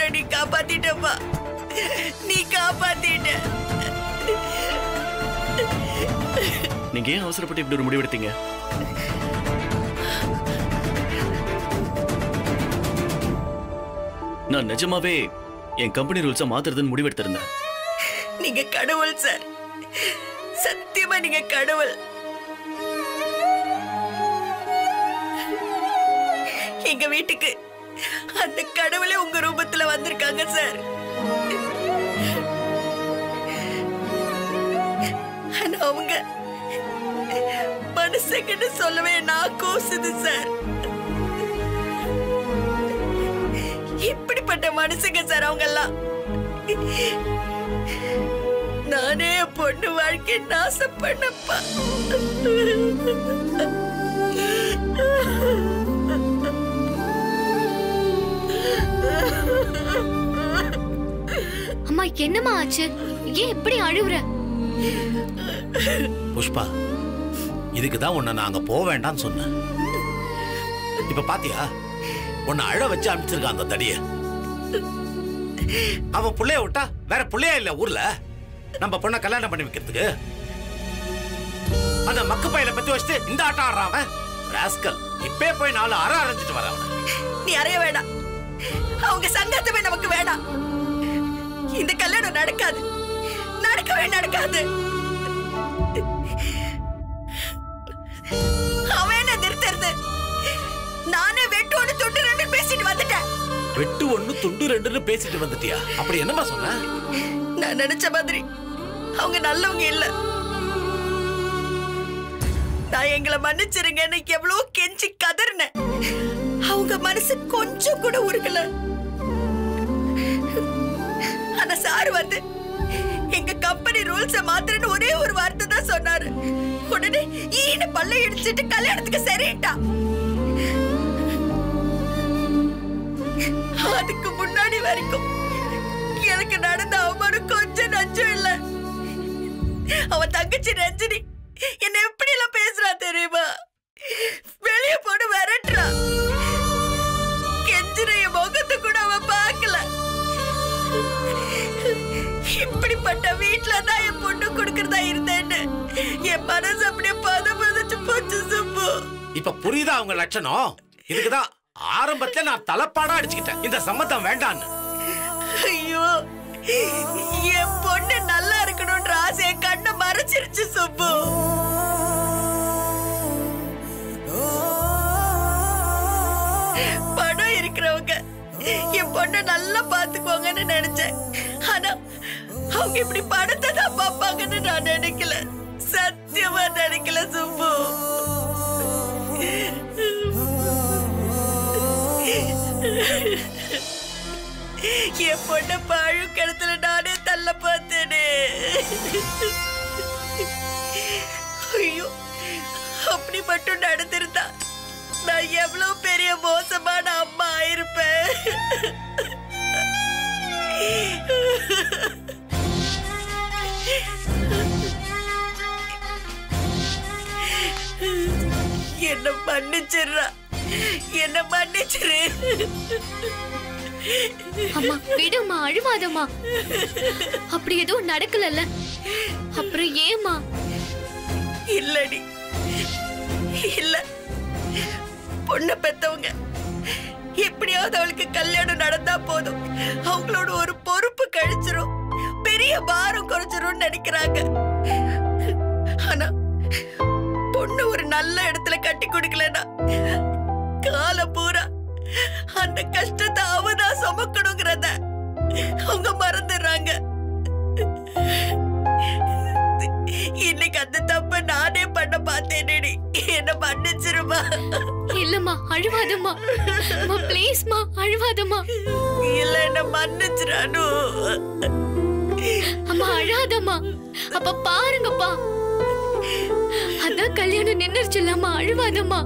அவளை நீ காப்பாத்திட்டப்பா நீ காப்பாத்திட்ட நீங்க ஏன் அவசரப்பட்டு இப்படி ஒரு முடிவெடுத்தீங்க நான் நிஜமாவே என் கம்பெனி ரூல்ஸை மாத்துறதுன்னு முடிவெடுத்திருந்தேன் நீங்க கடவுள் சார் சத்தியமா நீங்க கடவுள் எங்க வீட்டுக்கு அந்த கடவுளே உங்க ரூபத்துல வந்திருக்காங்க சார் ஆனா அவங்க மனுஷங்கிட்ட சொல்லவே நான் கூசுது சார் இப்படிப்பட்ட மனுஷங்க சார் அவங்க எல்லாம் நானே என் பொண்ணு வாழ்க்கை நாசம் பண்ணப்பா அம்மா என்னம்மா ஆச்சு ஏன் இப்படி அழுவுற புஷ்பா இதுக்கு தான் உன்னை நாங்க போக வேண்டாம்னு சொன்னேன் இப்ப பாத்தியா உன்னை அழ வச்சு அனுப்பிச்சிருக்கான் அந்த தடிய அவன் புள்ளைய விட்டா வேற புள்ளையா இல்ல ஊர்ல நம்ம பொண்ணை கல்யாணம் பண்ணி வைக்கிறதுக்கு அந்த மக்கு பையில பத்தி வச்சுட்டு இந்த ஆட்டம் ஆடுறான் அவன் ராஸ்கல் இப்பே போய் நாலு அற அரைஞ்சிட்டு வர அவனை நீ அறைய வேண்டாம் அவங்க சங்கத்தமே நமக்கு வேண்டாம் இந்த கல்யாணம் நடக்காது நடக்கவே நடக்காது அவன் என்ன நிறுத்துறது நானே வெட்டு ஒண்ணு தொட்டு ரெண்டு பேசிட்டு வந்துட்டேன் வெட்டு ஒண்ணு துண்டு ரெண்டுன்னு பேசிட்டு வந்துட்டியா அப்படி என்னமா சொன்ன நான் நினைச்ச மாதிரி அவங்க நல்லவங்க இல்ல நான் எங்களை மன்னிச்சிருங்கன்னு எவ்வளவு கெஞ்சி கதறினேன் அவங்க மனசு கொஞ்சம் கூட உருகல ஆனா சார் வந்து எங்க கம்பெனி ரூல்ஸ மாத்திரன்னு ஒரே ஒரு வார்த்தை தான் சொன்னாரு உடனே ஈன பல்ல இடிச்சிட்டு கல்யாணத்துக்கு சரிட்டா அதுக்கு முன்னாடி வரைக்கும் எனக்கு நடந்த அவமானம் கொஞ்சம் நஞ்சம் இல்ல அவன் தங்கச்சி ரஞ்சினி என்ன எப்படி எல்லாம் பேசுறா தெரியுமா வெளிய போட்டு விரட்டுறா கெஞ்சின என் முகத்தை கூட அவன் பார்க்கல இப்படிப்பட்ட வீட்டுல தான் என் பொண்ணு கொடுக்கறதா இருந்தேன்னு என் மனசு அப்படியே பத பதச்சு போச்சு சுப்பு இப்ப புரியுதா அவங்க லட்சணம் இதுக்குதான் ஆரம்பத்துல நான் தலைப்பாடா அடிச்சுக்கிட்டேன் இந்த சம்மதம் வேண்டான்னு ஐயோ என் பொண்ணு நல்லா இருக்கணும்ன்ற ஆசையை கண்ணை மறைச்சிருச்சு சுப்பு பணம் இருக்கிறவங்க என் பொண்ணை நல்லா பாத்துக்குவாங்கன்னு நினைச்சேன் ஆனா அவங்க இப்படி பணத்தை தான் பார்ப்பாங்கன்னு நான் நினைக்கல சத்தியமா நினைக்கல சுப்பு என் பொண்ண பாழு கிணத்துல நானே தள்ள பார்த்தேனே ஐயோ அப்படி மட்டும் நடந்திருந்தா நான் எவ்வளவு பெரிய மோசமான அம்மா ஆயிருப்பேன் என்ன மன்னிச்சிடுறா என்ன மன்னிச்சிரு அம்மா விடுமா அழுவாதம்மா அப்படி எதுவும் நடக்கலல்ல அப்புறம் ஏம்மா இல்லடி இல்ல பொண்ணை பெத்தவங்க எப்படியாவது அவளுக்கு கல்யாணம் நடந்தா போதும் அவங்களோட ஒரு பொறுப்பு கழிச்சிரும் பெரிய பாரம் குறைச்சிரும் நினைக்கிறாங்க ஆனா பொண்ணு ஒரு நல்ல இடத்துல கட்டி கொடுக்கலன்னா காலம் பூரா அந்த கஷ்டத்தை அவதான் சுமக்கணுங்கிறத அவங்க மறந்துடுறாங்க இன்னைக்கு அந்த தப்ப நானே பண்ண பார்த்தேனேடி என்ன மன்னிச்சிருமா இல்லம்மா அழுவாதம்மா அம்மா ப்ளீஸ்மா அழுவாதம்மா இல்ல என்ன மன்னிச்சிரானு அம்மா அழாதம்மா அப்ப பாருங்கப்பா அதான் கல்யாணம் நின்னுருச்சுல்லம்மா அழுவாதம்மா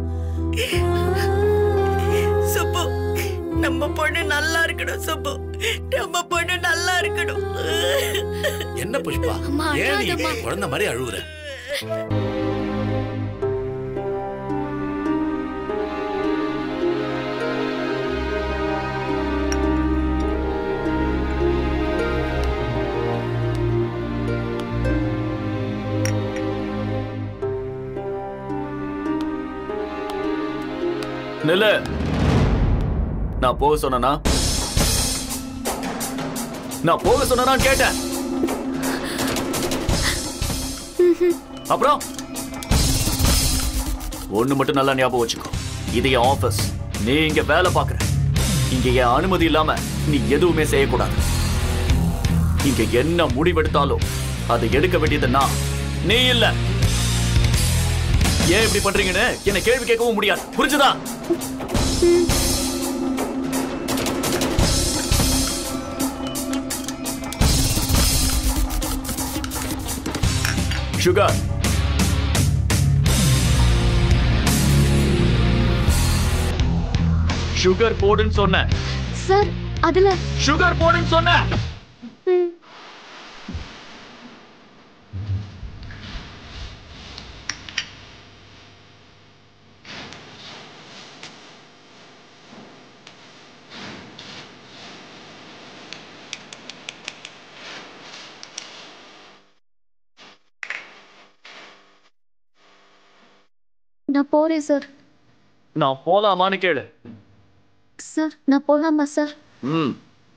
சுப்பு நம்ம பொண்ணு நல்லா இருக்கணும் சுப்பு நம்ம பொண்ணு நல்லா இருக்கணும் என்ன புஷ்பா அம்மா, ஏன் நீ அழாதம்மா. குழந்தை மாதிரி அழுகுற நில்லு நான் போக சொன்னா நான் போக சொன்னா கேட்டேன் அப்புறம் ஒண்ணு மட்டும் நல்லா ஞாபகம் வச்சுக்கோ இது என் ஆபீஸ் நீ இங்க வேலை பார்க்கற இங்க என் அனுமதி இல்லாம நீ எதுவுமே செய்யக்கூடாது இங்க என்ன முடிவெடுத்தாலும் அதை எடுக்க வேண்டியது நான் நீ இல்ல ஏன் இப்படி பண்றீங்கன்னு என்ன கேள்வி கேட்கவும் முடியாது புரிஞ்சுதா சுகர் சுகர் போடுன்னு சொன்னேன் சார் அதுல சுகர் போடுன்னு சொன்னேன் நான் போறேன் சார் நான் போலாமான்னு கேளு சார் நான் போலாமா சார் ம்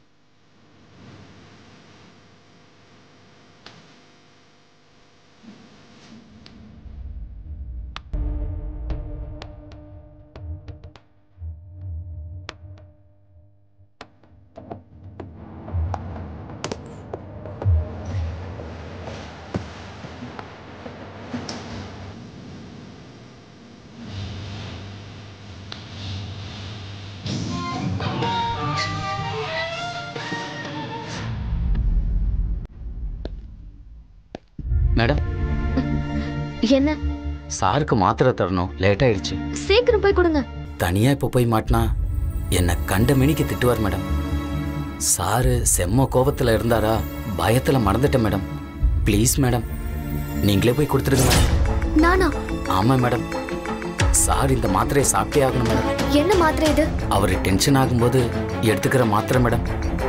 மேடம் என்ன சாருக்கு மாத்திரை தரணும் லேட் ஆயிடுச்சு சீக்கிரம் போய் கொடுங்க தனியா இப்போ போய் மாட்டினா என்னை கண்ட மணிக்கு திட்டுவார் மேடம் சாரு செம்ம கோபத்தில் இருந்தாரா பயத்தில் மறந்துட்டேன் மேடம் ப்ளீஸ் மேடம் நீங்களே போய் கொடுத்துருங்க மேடம் நானா ஆமாம் மேடம் சார் இந்த மாத்திரையை சாப்பிட்டே ஆகணும் மேடம் என்ன மாத்திரை இது அவர் டென்ஷன் ஆகும்போது எடுத்துக்கிற மாத்திரை மேடம்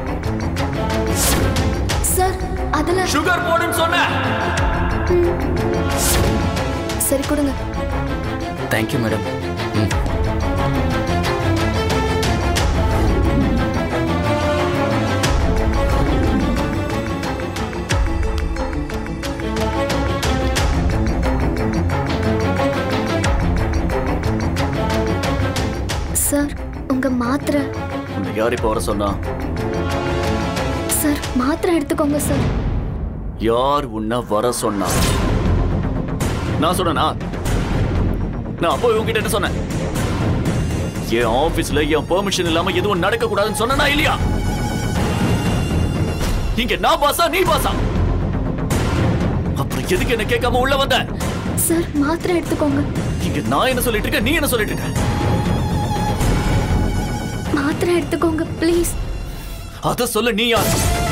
சார் அதுல சுகர் போடுன்னு சொன்னேன் சரி கொடுங்க தேங்க்யூ மேடம் ம் சார் உங்க மாத்திரை உன்னை யார் இப்போ வர சொன்னா சார் மாத்திரை எடுத்துக்கோங்க சார் யார் உன்னை வர சொன்னா நான் சொன்னனா நான் அப்போ உங்ககிட்ட என்ன சொன்னேன் என் ஆபீஸ்ல என் பெர்மிஷன் இல்லாம எதுவும் நடக்க கூடாதுன்னு சொன்னனா இல்லையா இங்க நான் பாசா நீ பாசா அப்புறம் எதுக்கு என்ன கேட்காம உள்ள வந்த சார் மாத்திரை எடுத்துக்கோங்க இங்க நான் என்ன சொல்லிட்டு இருக்கேன் நீ என்ன சொல்லிட்டு இருக்க மாத்திரை எடுத்துக்கோங்க ப்ளீஸ் அத சொல்ல நீ யார்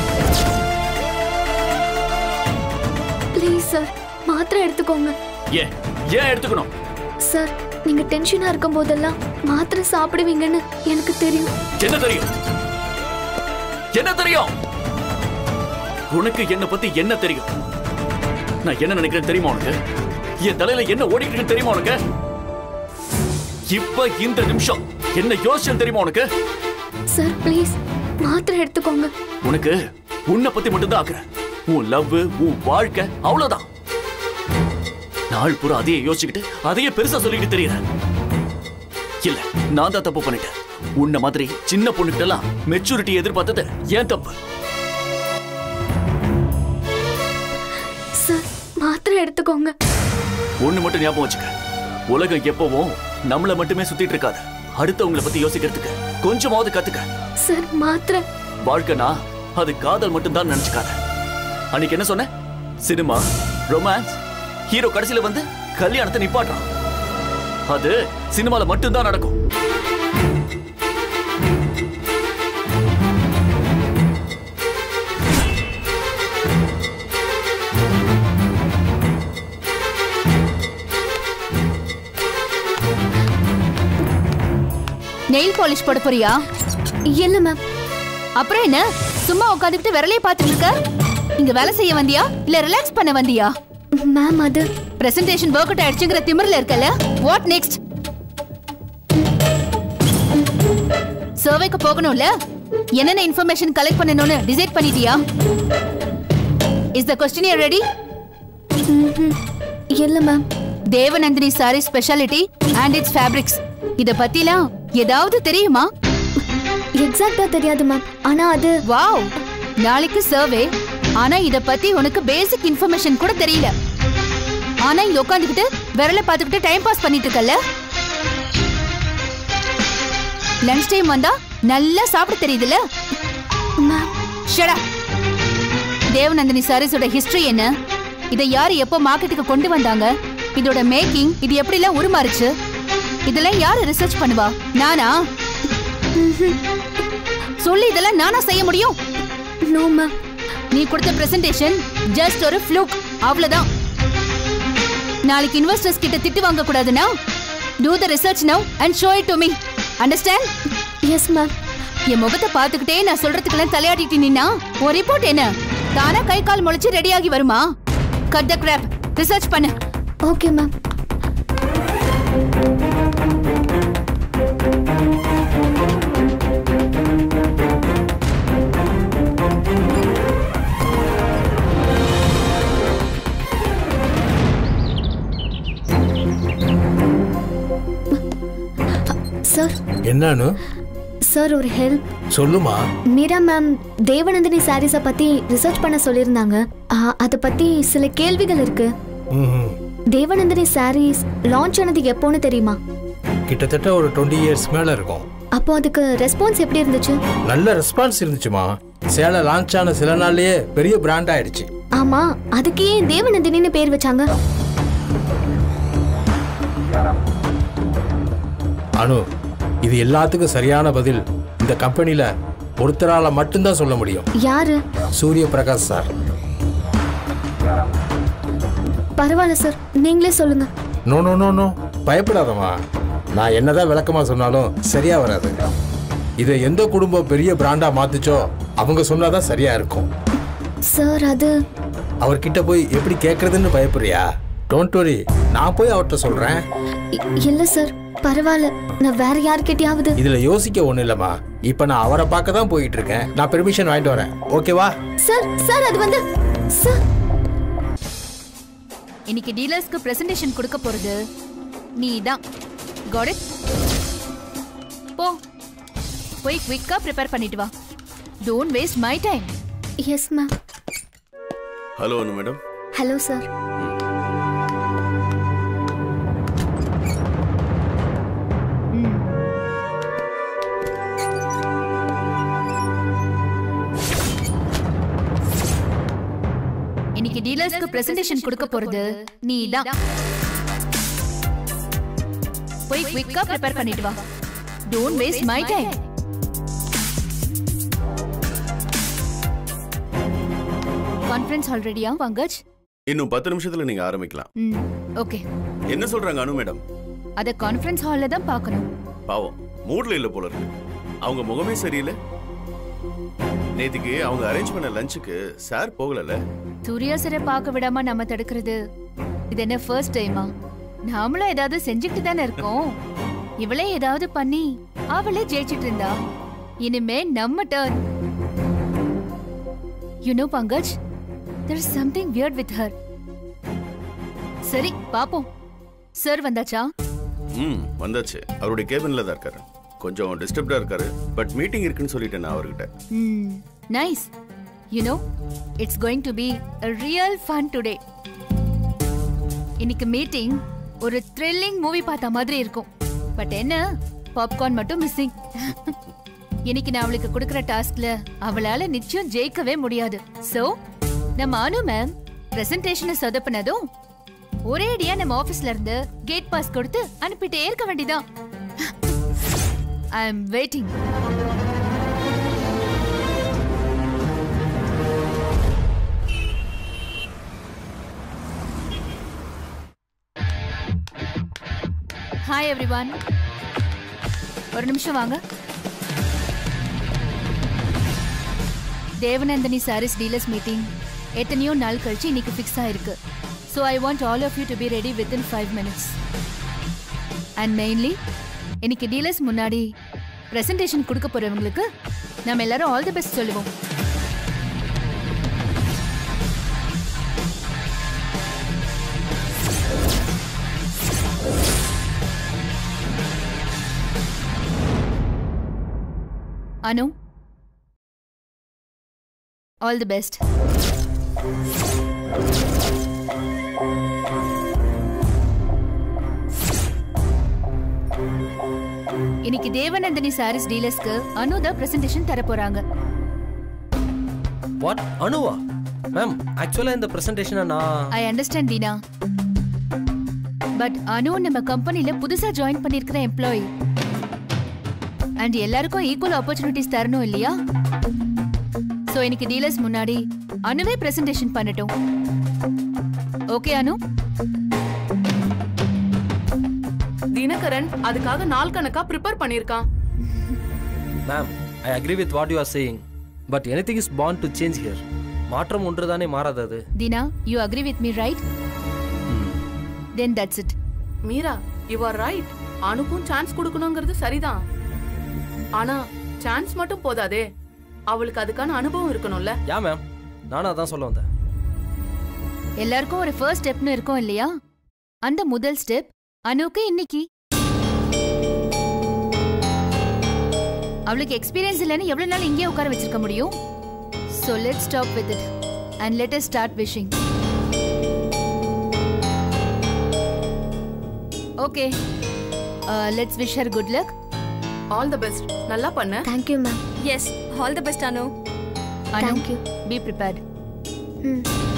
ப்ளீஸ் சார் மாத்திரை எடுத்துக்கோங்க ஏன் ஏன் எடுத்துக்கணும் சார் நீங்க டென்ஷனா இருக்கும் போதெல்லாம் மாத்திரை சாப்பிடுவீங்கன்னு எனக்கு தெரியும் என்ன தெரியும் என்ன தெரியும் உனக்கு என்ன பத்தி என்ன தெரியும் நான் என்ன நினைக்கிறேன் தெரியுமா உனக்கு என் தலையில என்ன ஓடிட்டு இருக்குன்னு தெரியுமா உனக்கு இப்ப இந்த நிமிஷம் என்ன யோசிச்சு தெரியுமா உனக்கு சார் ப்ளீஸ் மாத்திரை எடுத்துக்கோங்க உனக்கு உன்னை பத்தி மட்டும்தான் ஆக்குறேன் உன் லவ் உன் வாழ்க்கை அவ்வளவுதான் நாள் பூரா அதையே யோசிச்சுக்கிட்டு அதையே பெருசா சொல்லிட்டு தெரியறேன் இல்ல நான் தான் தப்பு பண்ணிட்டேன் உன்ன மாதிரி சின்ன பொண்ணுகிட்ட எல்லாம் மெச்சூரிட்டி எதிர்பார்த்தது ஏன் தப்பு சார் மாத்திரை எடுத்துக்கோங்க ஒண்ணு மட்டும் ஞாபகம் வச்சுக்க உலகம் எப்பவும் நம்மள மட்டுமே சுத்திட்டு இருக்காது அடுத்தவங்கள பத்தி யோசிக்கிறதுக்கு கொஞ்சமாவது கத்துக்க சார் மாத்திரை வாழ்க்கைனா அது காதல் மட்டும்தான் நினைச்சுக்காத அன்னைக்கு என்ன சொன்ன சினிமா ரொமான்ஸ் ஹீரோ கடைசியில வந்து கல்யாணத்தை நிப்பாட்டுறான் அது சினிமால மட்டும்தான் நடக்கும் நெயில் பாலிஷ் போட போறியா இல்ல மேம் அப்புறம் என்ன சும்மா உட்காந்துக்கிட்டு விரலையே பார்த்துட்டு இருக்க இங்க வேலை செய்ய வந்தியா இல்ல ரிலாக்ஸ் பண்ண வந்தியா மேம் அது பிரசன்டேஷன் ஒர்க் அவுட் ஆயிடுச்சுங்கிற திமிர்ல இருக்கல வாட் நெக்ஸ்ட் சர்வேக்கு போகணும்ல என்னென்ன இன்ஃபர்மேஷன் கலெக்ட் பண்ணணும்னு டிசைட் பண்ணிட்டியா இஸ் த கொஸ்டின் ரெடி இல்ல ma'am Devanandini sari speciality and its fabrics இத பத்திலாம் ஏதாவது தெரியுமா எக்ஸாக்ட்டா தெரியாது மேம் ஆனா அது வாவ் நாளைக்கு சர்வே ஆனா இத பத்தி உனக்கு பேசிக் இன்ஃபர்மேஷன் கூட தெரியல ஆனா இங்க உட்காந்துக்கிட்டு விரல பார்த்துக்கிட்டு டைம் பாஸ் பண்ணிட்டு இருக்கல்ல லஞ்ச் டைம் வந்தா நல்லா சாப்பிட தெரியுதுல்ல மேம் ஷடா தேவநந்தினி சாரீஸோட ஹிஸ்டரி என்ன இதை யார் எப்போ மார்க்கெட்டுக்கு கொண்டு வந்தாங்க இதோட மேக்கிங் இது எப்படிலாம் உருமாறுச்சு இதெல்லாம் யாரு ரிசர்ச் பண்ணுவா நானா சொல்லி இதெல்லாம் நானா செய்ய முடியும் நோ மேம் நீ கொடுத்த பிரசன்டேஷன் ஜஸ்ட் ஒரு ஃப்ளூக் அவ்வளவுதான் நாளைக்கு இன்வெஸ்டர்ஸ் கிட்ட திட்டு வாங்க கூடாதுன்னா do the research now and show it to me understand yes ma'am என் முகத்தை பார்த்துக்கிட்டே நான் சொல்றதுக்கெல்லாம் தலையாடிட்டு நின்னா ஒரு ரிப்போர்ட் என்ன தானா கை கால் முளைச்சு ரெடி ஆகி வருமா கட் த கிராப் ரிசர்ச் பண்ணு ஓகே மேம் சார் என்னன்னு சார் ஒரு ஹெல்ப் சொல்லுமா மீரா மேம் தேவநந்தினி சாரீஸை பத்தி ரிசர்ச் பண்ண சொல்லியிருந்தாங்க அதை பத்தி சில கேள்விகள் இருக்கு ம்ஹும். தேவநந்தினி சாரீஸ் லான்ச் ஆனது எப்போன்னு தெரியுமா கிட்டத்தட்ட ஒரு டுவெண்ட்டி இயர்ஸ் மேல இருக்கும் அப்போ அதுக்கு ரெஸ்பான்ஸ் எப்படி இருந்துச்சு நல்ல ரெஸ்பான்ஸ் இருந்துச்சுமா சேலை லான்ச் ஆன சில நாள்லயே பெரிய பிராண்ட் ஆயிடுச்சு ஆமா அதுக்கு ஏன் தேவநந்தினின்னு பேர் வச்சாங்க அனு இது எல்லாத்துக்கும் சரியான பதில் இந்த கம்பெனில ஒருத்தரால மட்டும்தான் சொல்ல முடியும் யாரு சூரிய பிரகாஷ் சார் பரவாயில்ல சார் நீங்களே சொல்லுங்க நோ நோ நோ நோ பயப்படாதம்மா நான் என்னதான் விளக்கமா சொன்னாலும் சரியா வராது இதை எந்த குடும்பம் பெரிய பிராண்டா மாத்துச்சோ அவங்க சொன்னாதான் சரியா இருக்கும் சார் அது அவர்கிட்ட போய் எப்படி கேட்கறதுன்னு பயப்படுறியா டோன்ட் வரி நான் போய் அவர்கிட்ட சொல்றேன் இ- இல்ல சார் பரவாயில்ல நான் வேற யார்கிட்டயாவது இதுல யோசிக்க ஒண்ணு இல்லம்மா இப்ப நான் அவரை பார்க்க தான் போயிட்டு இருக்கேன் நான் பெர்மிஷன் வாங்கிட்டு வரேன் ஓகேவா சார் சார் அது வந்து சார் இன்னைக்கு டீலர்ஸ்க்கு பிரசன்டேஷன் கொடுக்க போறது நீ தான் got it போ போய் குவிக்கா ப்ரிப்பேர் பண்ணிட்டு வா don't waste my time yes ma'am hello Anu madam hello sir இன்னைக்கு டீலர்ஸ்க்கு பிரசன்டேஷன் கொடுக்க போறது நீ தான் போய் குவிக்கா ப்ரிப்பேர் பண்ணிட்டு வா don't waste my time conference hall ரெடியா பங்கஜ் இன்னும் பத்து நிமிஷத்துல நீங்க ஆரம்பிக்கலாம் ம் ஓகே என்ன சொல்றாங்க அனு மேடம் அத கான்ஃபரன்ஸ் ஹால்ல தான் பார்க்கணும் பாவம் மூட்ல இல்ல போல இருக்கு அவங்க முகமே சரியில்லை நேத்துக்கு அவங்க அரேஞ்ச் பண்ண லஞ்சுக்கு சார் போகலல்ல சூர்யா சரை பார்க்க விடாம நம்ம தடுக்கிறது இது என்ன ஃபர்ஸ்ட் டைமா நாமளும் ஏதாவது செஞ்சுக்கிட்டு தானே இருக்கோம் இவளே ஏதாவது பண்ணி அவளே ஜெயிச்சிட்டு இருந்தா இனிமே நம்ம turn you know Pankaj there is something weird with her சரி பாப்போம் சார் வந்தாச்சா ம் வந்தாச்சு அவருடைய கேபின்ல தான் இருக்காரு கொஞ்சம் டிஸ்டர்ப்டா இருக்காரு பட் மீட்டிங் இருக்குன்னு சொல்லிட்டேன் நான் அவர்கிட்ட hmm nice you know it's going to be a real fun today இன்னைக்கு மீட்டிங் ஒரு த்ரில்லிங் மூவி பார்த்த மாதிரி இருக்கும் பட் என்ன பாப்கார்ன் மட்டும் மிஸ்ஸிங் இன்னைக்கு நான் அவளுக்கு கொடுக்குற டாஸ்க்ல அவளால நிச்சயம் ஜெயிக்கவே முடியாது சோ நம்ம அனு மேம் பிரசன்டேஷனை சொதப்பினதும் ஒரேடியா நம்ம ஆபீஸ்ல இருந்து கேட் பாஸ் கொடுத்து அனுப்பிட்டே இருக்க வேண்டியதான் I am waiting hi everyone ஒரு நிமிஷம் வாங்க தேவநந்தினி சாரீஸ் டீலர்ஸ் மீட்டிங் எத்தனையோ நாள் கழிச்சு இன்னைக்கு ஃபிக்ஸ் ஆயிருக்கு so I want all of you to be ready within five minutes and mainly இன்னைக்கு டீலர்ஸ் முன்னாடி பிரசன்டேஷன் கொடுக்க போறவங்களுக்கு நம்ம எல்லாரும் ஆல் தி பெஸ்ட் சொல்லுவோம் அனு ஆல் தி பெஸ்ட் இன்னைக்கு தேவநந்தினி சாரீஸ் டீலர்ஸ்க்கு அனு தான் பிரசன்டேஷன் தர போறாங்க வாட் அனுவா மேம் ஆக்சுவலாக இந்த ப்ரெசன்டேஷனை நான் I understand Deena but Anu நம்ம கம்பெனில புதுசா ஜாயின் பண்ணிருக்கிற எம்ப்ளாயி அண்ட் எல்லாருக்கும் ஈக்குவல் ஆப்பர்ச்சுனிட்டிஸ் தரணும் இல்லையா சோ இன்னைக்கு டீலர்ஸ் முன்னாடி அனுவே பிரசன்டேஷன் பண்ணட்டும் ஓகே அனு தினகரன் அதுக்காக நாள் கணக்கா ப்ரிப்பேர் பண்ணிருக்கான் ma'am I agree with what you are saying but anything is bound to change here மாற்றம் ஒன்று தானே மாறாதது Deena you agree with me right then that's it Meera you are right அனுக்கும் chance கொடுக்கணுங்கிறது சரிதான் ஆனா சான்ஸ் மட்டும் போதாதே அவளுக்கு அதுக்கான அனுபவம் இருக்கணும்ல யா மேம் நானும் அதான் சொல்ல வந்தேன் எல்லாருக்கும் ஒரு ஃபர்ஸ்ட் ஸ்டெப்னு இருக்கும் இல்லையா அந்த முதல் ஸ்டெப் அனுக்கு இன்னைக்கு அவளுக்கு எக்ஸ்பீரியன்ஸ் இல்லைன்னு எவ்வளவு நாள் இங்கே உட்கார வச்சிருக்க முடியும் so let stop with it and let us start wishing okay let's wish her good luck all the best நல்லா பண்ண thank you ma'am yes all the best Anu Anu Thank you. Be prepared ம்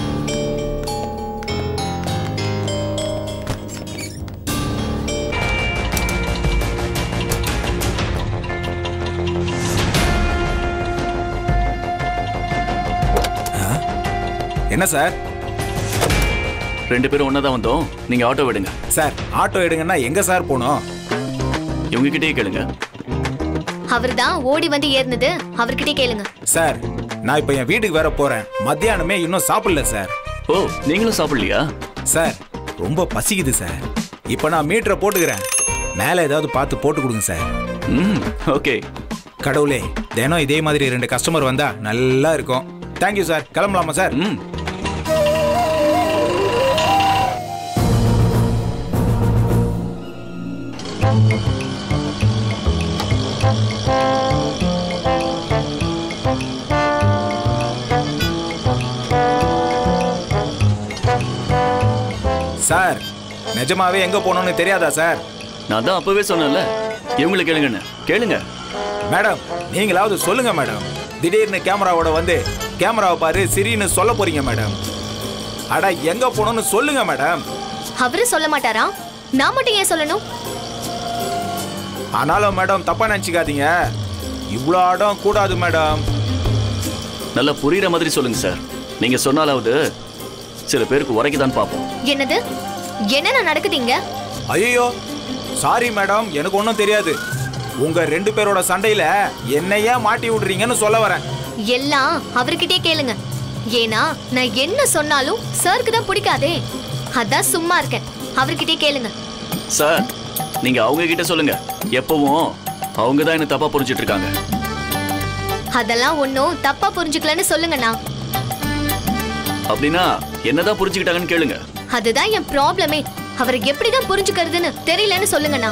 என்ன சார் ரெண்டு பேரும் ஒன்னா தான் வந்தோம் நீங்க ஆட்டோ விடுங்க சார் ஆட்டோ எடுங்கன்னா எங்க சார் போகணும் இவங்க கிட்டயே கேளுங்க அவர் தான் ஓடி வந்து ஏறினது அவர்கிட்டயே கேளுங்க சார் நான் இப்போ என் வீட்டுக்கு வேற போறேன் மத்தியானமே இன்னும் சாப்பிடல சார் ஓ நீங்களும் சாப்பிடலையா சார் ரொம்ப பசிக்குது சார் இப்போ நான் மீட்டரை போட்டுக்கிறேன் மேலே ஏதாவது பார்த்து போட்டு கொடுங்க சார் ம் ஓகே கடவுளே தினம் இதே மாதிரி ரெண்டு கஸ்டமர் வந்தா நல்லா இருக்கும் தேங்க்யூ சார் கிளம்பலாமா சார் ம் சார் நிஜமாவே எங்க போகணும்னு தெரியாதா சார் நான் தான் அப்பவே சொன்னேன்ல இவங்களை கேளுங்கன்னு கேளுங்க மேடம் நீங்களாவது சொல்லுங்க மேடம் திடீர்னு கேமராவோட வந்து கேமராவை பாரு சிரின்னு சொல்ல போறீங்க மேடம் அட எங்க போகணும்னு சொல்லுங்க மேடம் அவரு சொல்ல மாட்டாரா நான் மட்டும் ஏன் சொல்லணும் ஆனாலும் மேடம் தப்பா நினச்சிக்காதீங்க இவ்வளோ இடம் கூடாது மேடம் நல்லா புரியுற மாதிரி சொல்லுங்க சார் நீங்க சொன்னாலாவது சில பேருக்கு உரைக்குதான் பார்ப்போம் என்னது என்னென்ன நடக்குதுங்க ஐயோ சாரி மேடம் எனக்கு ஒன்றும் தெரியாது உங்க ரெண்டு பேரோட சண்டையில என்னையே மாட்டி விடுறீங்கன்னு சொல்ல வரேன் எல்லாம் அவர்கிட்டயே கேளுங்க ஏன்னா நான் என்ன சொன்னாலும் சருக்கு தான் பிடிக்காதே அதான் சும்மா இருக்கேன் அவர்கிட்டயே கேளுங்க சார் நீங்க அவங்க கிட்ட சொல்லுங்க எப்பவும் அவங்க தான் என்ன தப்பா புரிஞ்சிட்டு இருக்காங்க அதெல்லாம் ஒன்றும் தப்பா புரிஞ்சுக்கலன்னு சொல்லுங்கண்ணா அப்படின்னா என்னதான் புரிஞ்சுக்கிட்டாங்கன்னு கேளுங்க அதுதான் என் ப்ராப்ளமே அவரை எப்படிதான் புரிஞ்சுக்கிறதுன்னு தெரியலன்னு சொல்லுங்கண்ணா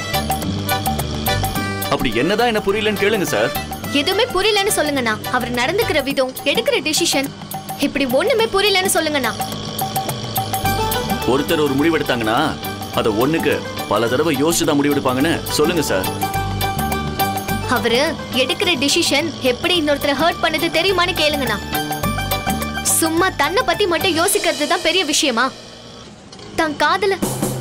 அப்படி என்னதான் என்ன புரியலன்னு கேளுங்க சார் எதுவுமே புரியலன்னு சொல்லுங்கண்ணா அவர் நடந்துக்கிற விதம் எடுக்கிற டிசிஷன் இப்படி ஒண்ணுமே புரியலன்னு சொல்லுங்கண்ணா ஒருத்தர் ஒரு முடிவெடுத்தாங்கன்னா அதை ஒண்ணுக்கு பல தடவை யோசிச்சு தான் முடிவெடுப்பாங்கன்னு சொல்லுங்க சார் அவரு எடுக்கிற டிசிஷன் எப்படி இன்னொருத்தரை ஹர்ட் பண்ணது தெரியுமான்னு கேளுங்கண்ணா சும்மா தன்னை பத்தி மட்டும் யோசிக்கிறது தான் பெரிய விஷயமா தன் காதல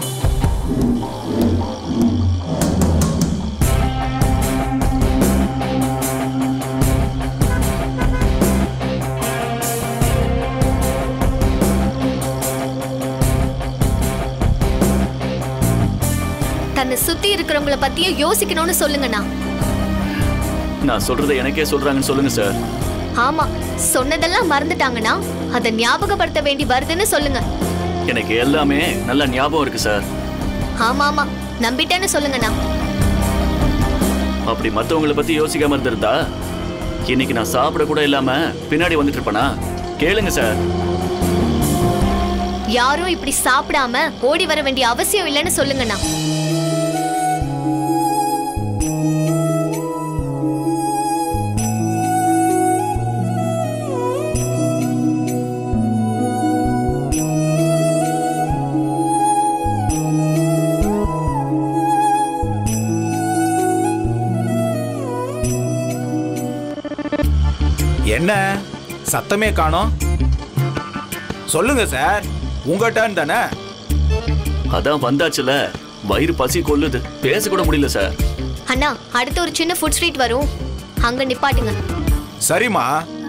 தன்னை சுத்தி இருக்கிறவங்கள பத்தியும் யோசிக்கணும்னு சொல்லுங்கண்ணா நான் சொல்றதை எனக்கே சொல்றாங்கன்னு சொல்லுங்க சார் ஆமா சொன்னதெல்லாம் மறந்துட்டாங்கன்னா அதை ஞாபகப்படுத்த வேண்டி வருதுன்னு சொல்லுங்க எனக்கு எல்லாமே நல்ல ஞாபகம் இருக்கு சார் ஆமா ஆமா நம்பிட்டேன்னு சொல்லுங்கண்ணா அப்படி மத்தவங்கள பத்தி யோசிக்காம இருந்திருந்தா இன்னைக்கு நான் சாப்பிட கூட இல்லாம பின்னாடி வந்துட்டு இருப்பேனா கேளுங்க சார் யாரும் இப்படி சாப்பிடாம ஓடி வர வேண்டிய அவசியம் இல்லைன்னு சொல்லுங்கண்ணா என்ன சத்தமே காணோம் சொல்லுங்க சார் உங்க டர்ன் தானே அதான் வந்தாச்சுல வயிறு பசி கொல்லுது பேச கூட முடியல சார் அண்ணா அடுத்து ஒரு சின்ன ஃபுட் ஸ்ட்ரீட் வரும் அங்க நிப்பாட்டுங்க சரிம்மா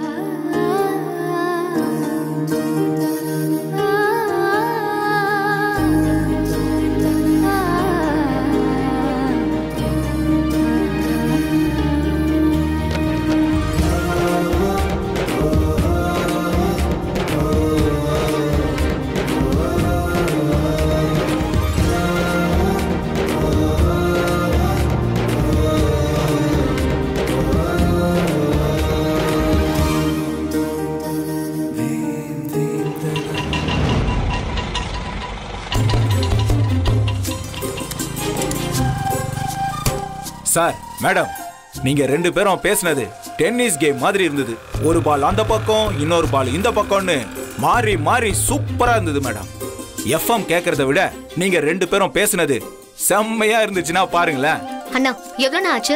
சார் மேடம் நீங்க ரெண்டு பேரும் பேசுனது டென்னிஸ் கேம் மாதிரி இருந்தது ஒரு பால் அந்த பக்கம் இன்னொரு பால் இந்த பக்கம்னு மாறி மாறி சூப்பரா இருந்தது மேடம் எஃப்எம் கேட்கறத விட நீங்க ரெண்டு பேரும் பேசுனது செம்மையா இருந்துச்சுன்னா பாருங்களேன் அண்ணா எவ்வளோண்ணா ஆச்சு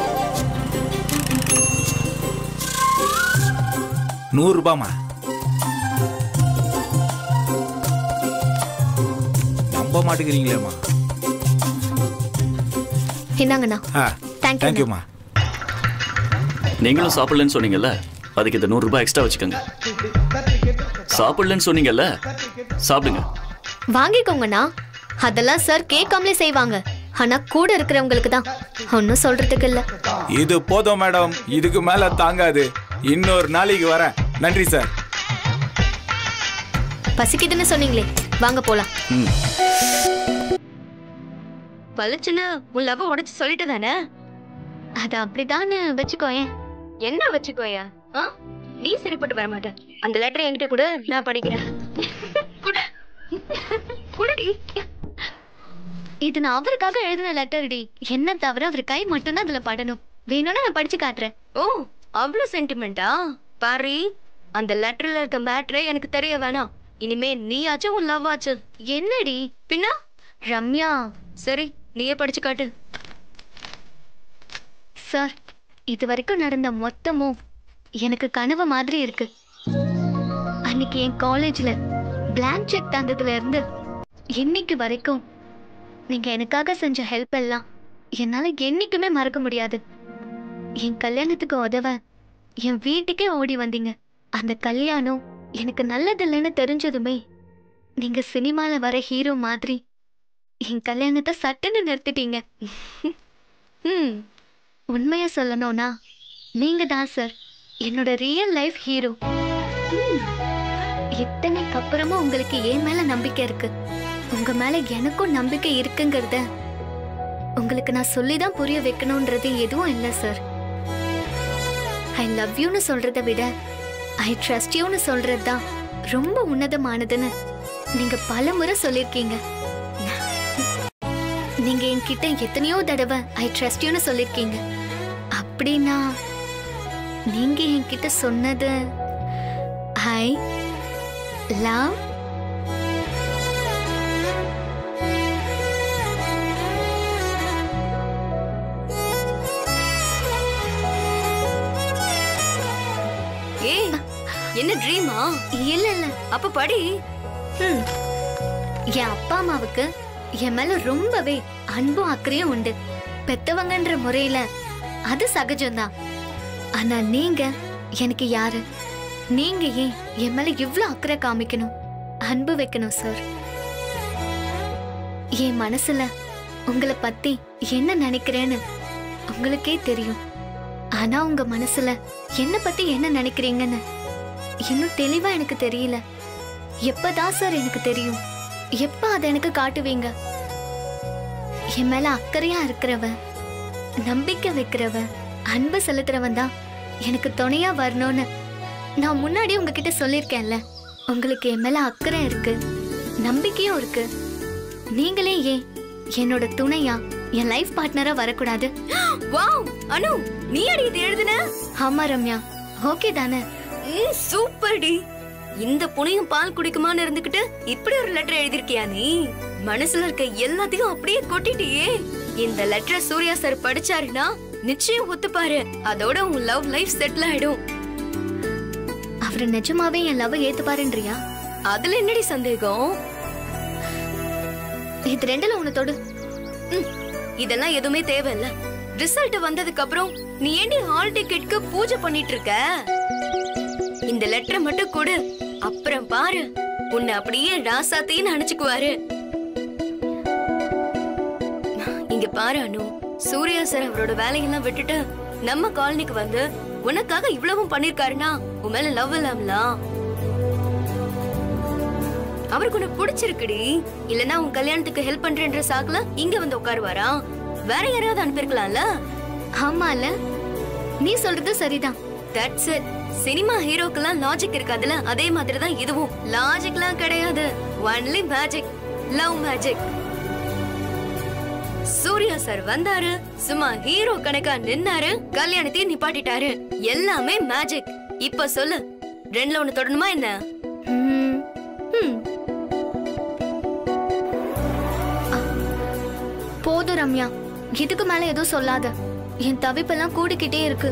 நூறு ரூபாமா நம்ப மாட்டேங்கிறீங்களேம்மா இந்தாங்கண்ணா ஆ Thank you, தேங்க்யூம்மா நீங்களும் சாப்பிடலன்னு சொன்னீங்கல்ல அதுக்கு இந்த நூறு ரூபாய் எக்ஸ்ட்ரா வச்சுக்கோங்க சாப்பிடலன்னு சொன்னீங்கல்ல சாப்பிடுங்க வாங்கிக்கோங்கண்ணா அதெல்லாம் சார் கேட்காமலே செய்வாங்க ஆனா கூட இருக்கிறவங்களுக்கு தான் ஒன்றும் சொல்றதுக்கு இல்ல இது போதும் மேடம் இதுக்கு மேல தாங்காது இன்னொரு நாளைக்கு வரேன் நன்றி சார் பசிக்குதுன்னு சொன்னீங்களே வாங்க போலாம் ம் பளிச்சுன்னு உன் லவ் உடைச்சு சொல்லிட்டு தானே அது அப்படிதான்னு வச்சுக்கோயேன் என்ன வச்சுக்கோயா ஆ? நீ சரிப்பட்டு வர மாட்ட அந்த லெட்டர் என்கிட்ட கூட நான் படிக்கிறேன் குடு. குடுடி. இது நான் அவருக்காக எழுதின லெட்டர் டி என்ன தவிர அவர் கை மட்டும்தான் அதுல படணும் வேணும்னா நான் படிச்சு காட்டுறேன் ஓ அவ்வளவு சென்டிமெண்டா பாரி அந்த லெட்டர்ல இருக்க மேட்ரே எனக்கு தெரிய வேணாம் இனிமே நீயாச்சும் உன் லவ் ஆச்சு என்னடி பின்ன ரம்யா சரி நீயே படிச்சு காட்டு சார் இது வரைக்கும் நடந்த மொத்தமும் எனக்கு கனவு மாதிரி இருக்கு அன்னைக்கு என் காலேஜ்ல blank செக் தந்ததுல இருந்து இன்னைக்கு வரைக்கும் நீங்க எனக்காக செஞ்ச ஹெல்ப் எல்லாம் என்னால என்னைக்குமே மறக்க முடியாது என் கல்யாணத்துக்கு உதவ என் வீட்டுக்கே ஓடி வந்தீங்க அந்த கல்யாணம் எனக்கு நல்லதில்லைன்னு தெரிஞ்சதுமே நீங்க சினிமால வர ஹீரோ மாதிரி என் கல்யாணத்தை சட்டுன்னு நிறுத்திட்டீங்க ம் உண்மையா சொல்லணும்னா நீங்க தான் சார் என்னோட ரியல் லைஃப் ஹீரோ இத்தனைக்கு அப்புறமா உங்களுக்கு என் மேல நம்பிக்கை இருக்கு உங்க மேல எனக்கும் நம்பிக்கை இருக்குங்கிறத உங்களுக்கு நான் சொல்லி தான் புரிய வைக்கணும்ன்றது எதுவும் இல்லை சார் ஐ லவ் யூன்னு சொல்றதை விட ஐ ட்ரஸ்ட் யூன்னு சொல்றது தான் ரொம்ப உன்னதமானதுன்னு நீங்க பல முறை சொல்லியிருக்கீங்க நீங்க என்கிட்ட எத்தனையோ தடவை ஐ ட்ரஸ்ட் யூன்னு சொல்லியிருக்கீங்க அப்படின்னா நீங்க என்கிட்ட சொன்னது ஐ லவ் ஏய் என்ன ட்ரீமா இல்ல இல்ல அப்ப படி ஹம். என் அப்பா அம்மாவுக்கு என் மேல ரொம்பவே அன்பும் அக்கறையும் உண்டு பெத்தவங்கன்ற முறையில அது சகஜம்தான் ஆனா நீங்க எனக்கு யாரு நீங்க ஏன் என் மேல இவ்ளோ அக்கறை காமிக்கணும் அன்பு வைக்கணும் சார் என் மனசுல உங்களை பத்தி என்ன நினைக்கிறேன்னு உங்களுக்கே தெரியும் ஆனா உங்க மனசுல என்ன பத்தி என்ன நினைக்கிறீங்கன்னு இன்னும் தெளிவா எனக்கு தெரியல எப்பதான் சார் எனக்கு தெரியும் எப்ப அதை எனக்கு காட்டுவீங்க என் மேல அக்கறையா இருக்கிறவ நம்பிக்கை வைக்கிறவ அன்பு செலுத்துறவன் தான் எனக்கு துணையா வரணும்னு நான் முன்னாடி உங்ககிட்ட சொல்லியிருக்கேன்ல உங்களுக்கு என் மேல அக்கறை இருக்கு நம்பிக்கையும் இருக்கு நீங்களே ஏன் என்னோட துணையா என் லைஃப் பார்ட்னரா வரக்கூடாது வாவ் அனு நீ அடி இது எழுதுன ஆமா ரம்யா ஓகே தானே ம், சூப்பர் டி இந்த புனையும் பால் குடிக்குமான்னு இருந்துகிட்டு இப்படி ஒரு லெட்டர் எழுதிருக்கியா நீ மனசுல இருக்க எல்லாத்தையும் அப்படியே கொட்டிட்டியே இந்த லெட்டரை சூர்யா சார் படிச்சாருன்னா நிச்சயம் ஒத்துப்பாரு அதோட உன் லவ் லைஃப் செட்டில் ஆயிடும் அவரு நிஜமாவே என் லவ் ஏத்துப்பாருன்றியா அதுல என்னடி சந்தேகம் இது ரெண்டுல ஒண்ணு தொடு ம், இதெல்லாம் எதுவுமே தேவையில்ல ரிசல்ட் வந்ததுக்கு அப்புறம் நீ ஏண்டி ஹால் டிக்கெட்க்கு பூஜை பண்ணிட்டு இருக்க இந்த லெட்டரை மட்டும் கொடு அப்புறம் பாரு உன்னை அப்படியே ராசாத்தையும் நினைச்சுக்குவாரு இங்க பாரு அனு சூர்யா சார் அவரோட வேலையெல்லாம் விட்டுட்டு நம்ம காலனிக்கு வந்து உனக்காக இவ்வளவும் பண்ணிருக்காருன்னா உன் மேல லவ் இல்லாமலாம் அவருக்கு உன்னை பிடிச்சிருக்குடி இல்லனா உன் கல்யாணத்துக்கு ஹெல்ப் பண்றேன்ற சாக்குல இங்க வந்து உட்காருவாரா வேற யாரையாவது அனுப்பியிருக்கலாம்ல ஆமால நீ சொல்றது சரிதான் தட்ஸ் இட் சினிமா ஹீரோக்கெல்லாம் லாஜிக் இருக்காதுல அதே மாதிரி தான் இதுவும் லாஜிக்லாம் கிடையாது only magic love magic Surya sir வந்தாரு சும்மா ஹீரோ கணக்கா நின்னாரு கல்யாணத்தையும் நிப்பாட்டிட்டாரு எல்லாமே மேஜிக் இப்ப சொல்லு ரெண்டுல ஒண்ணு தொடணுமா என்ன ம், ம். அ, போதும் ரம்யா இதுக்கு மேல எதுவும் சொல்லாத என் தவிப்பெல்லாம் கூடிக்கிட்டே இருக்கு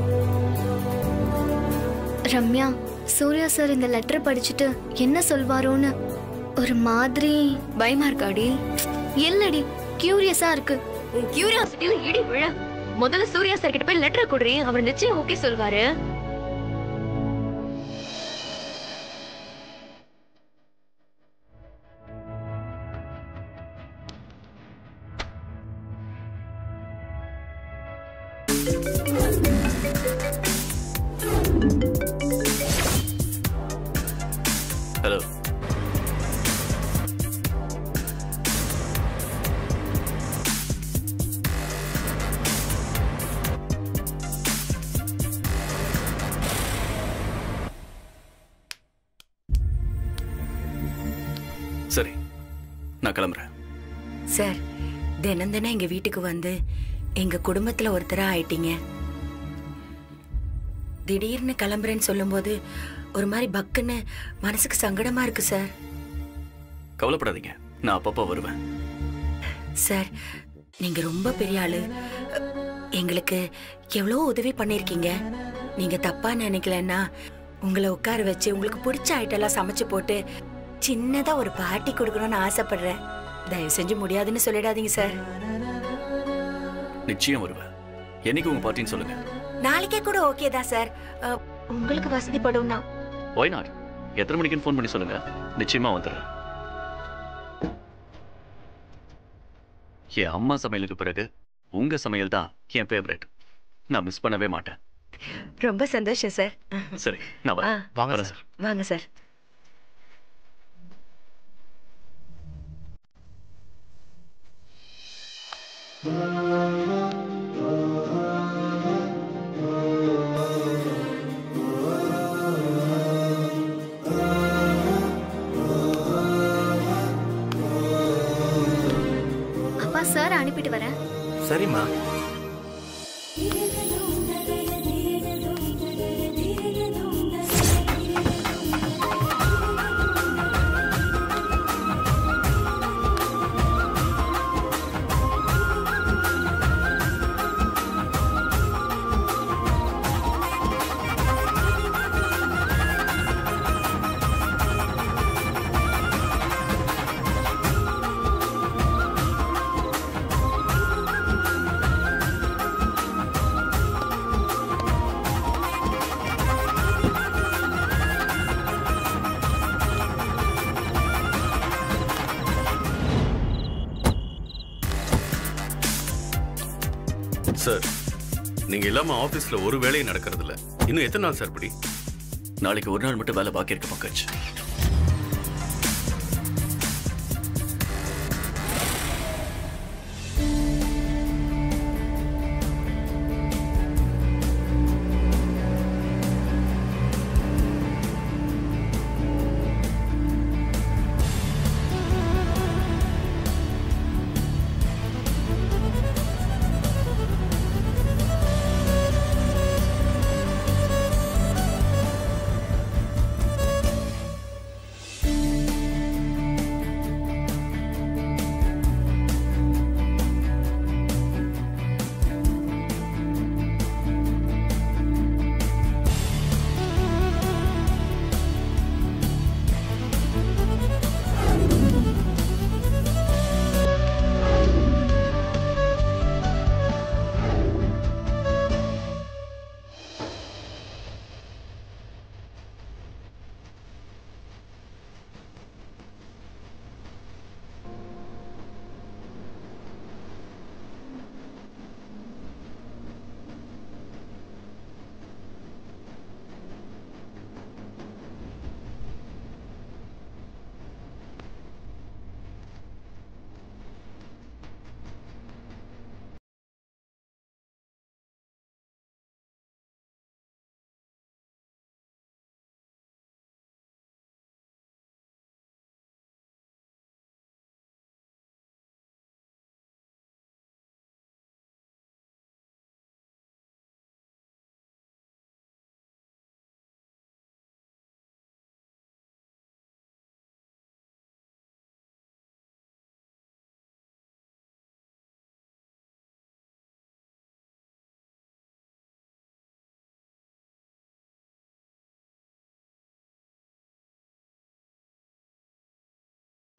ரம்யா சூர்யா சார் இந்த லெட்டர் படிச்சுட்டு என்ன சொல்வாரோன்னு ஒரு மாதிரி பயமா இருக்காடி இல்லடி கியூரியஸா இருக்கு உன் கியூரியாசிட்டியில இடி விழ முதல்ல சூர்யா சார் கிட்ட போய் லெட்டர் கொடுறீ அவர் நிச்சயம் ஓகே சொல்வாரு ஹலோ சரி நான் கிளம்புறேன் சார் தினம் தினம் எங்க வீட்டுக்கு வந்து எங்க குடும்பத்துல ஒருத்தரா ஆயிட்டீங்க திடீர்னு கிளம்புறேன்னு சொல்லும்போது ஒரு மாதிரி பக்குன்னு மனசுக்கு சங்கடமா இருக்கு சார் கவலைப்படாதீங்க நான் அப்பப்போ வருவேன் சார் நீங்க ரொம்ப பெரிய ஆளு எங்களுக்கு எவ்வளோ உதவி பண்ணிருக்கீங்க நீங்க தப்பா நினைக்கலன்னா உங்களை உட்கார வச்சு உங்களுக்கு பிடிச்ச ஐட்டெல்லாம் சமைச்சு போட்டு சின்னதா ஒரு பார்ட்டி கொடுக்கணும்னு ஆசைப்படுறேன் தயவு செஞ்சு முடியாதுன்னு சொல்லிடாதீங்க சார் நிச்சயம் வருவேன் என்னைக்கு உங்க பார்ட்டின்னு சொல்லுங்க நாளைக்கே கூட ஓகே தான் சார் அஹ், உங்களுக்கு வசதிப்படும் தான் ஒய் நாட் எத்தனை மணிக்குன்னு ஃபோன் பண்ணி சொல்லுங்க நிச்சயமா வந்துடுறேன் என் அம்மா சமையலுக்கு பிறகு உங்க சமையல் தான் என் ஃபேவரட் நான் மிஸ் பண்ணவே மாட்டேன் ரொம்ப சந்தோஷம் சார் சரி நான் வரேன் வாங்க வரேன் சார் வாங்க சார் அப்பா சார் அனுப்பிட்டு வரேன் சரிம்மா சார் நீங்க இல்லாம ஆபீஸ்ல ஒரு வேலையும் நடக்கிறது இல்ல இன்னும் எத்தனை நாள் சார் இப்படி நாளைக்கு ஒரு நாள் மட்டும் வேலை பாக்கி இருக்கு பங்கஜ்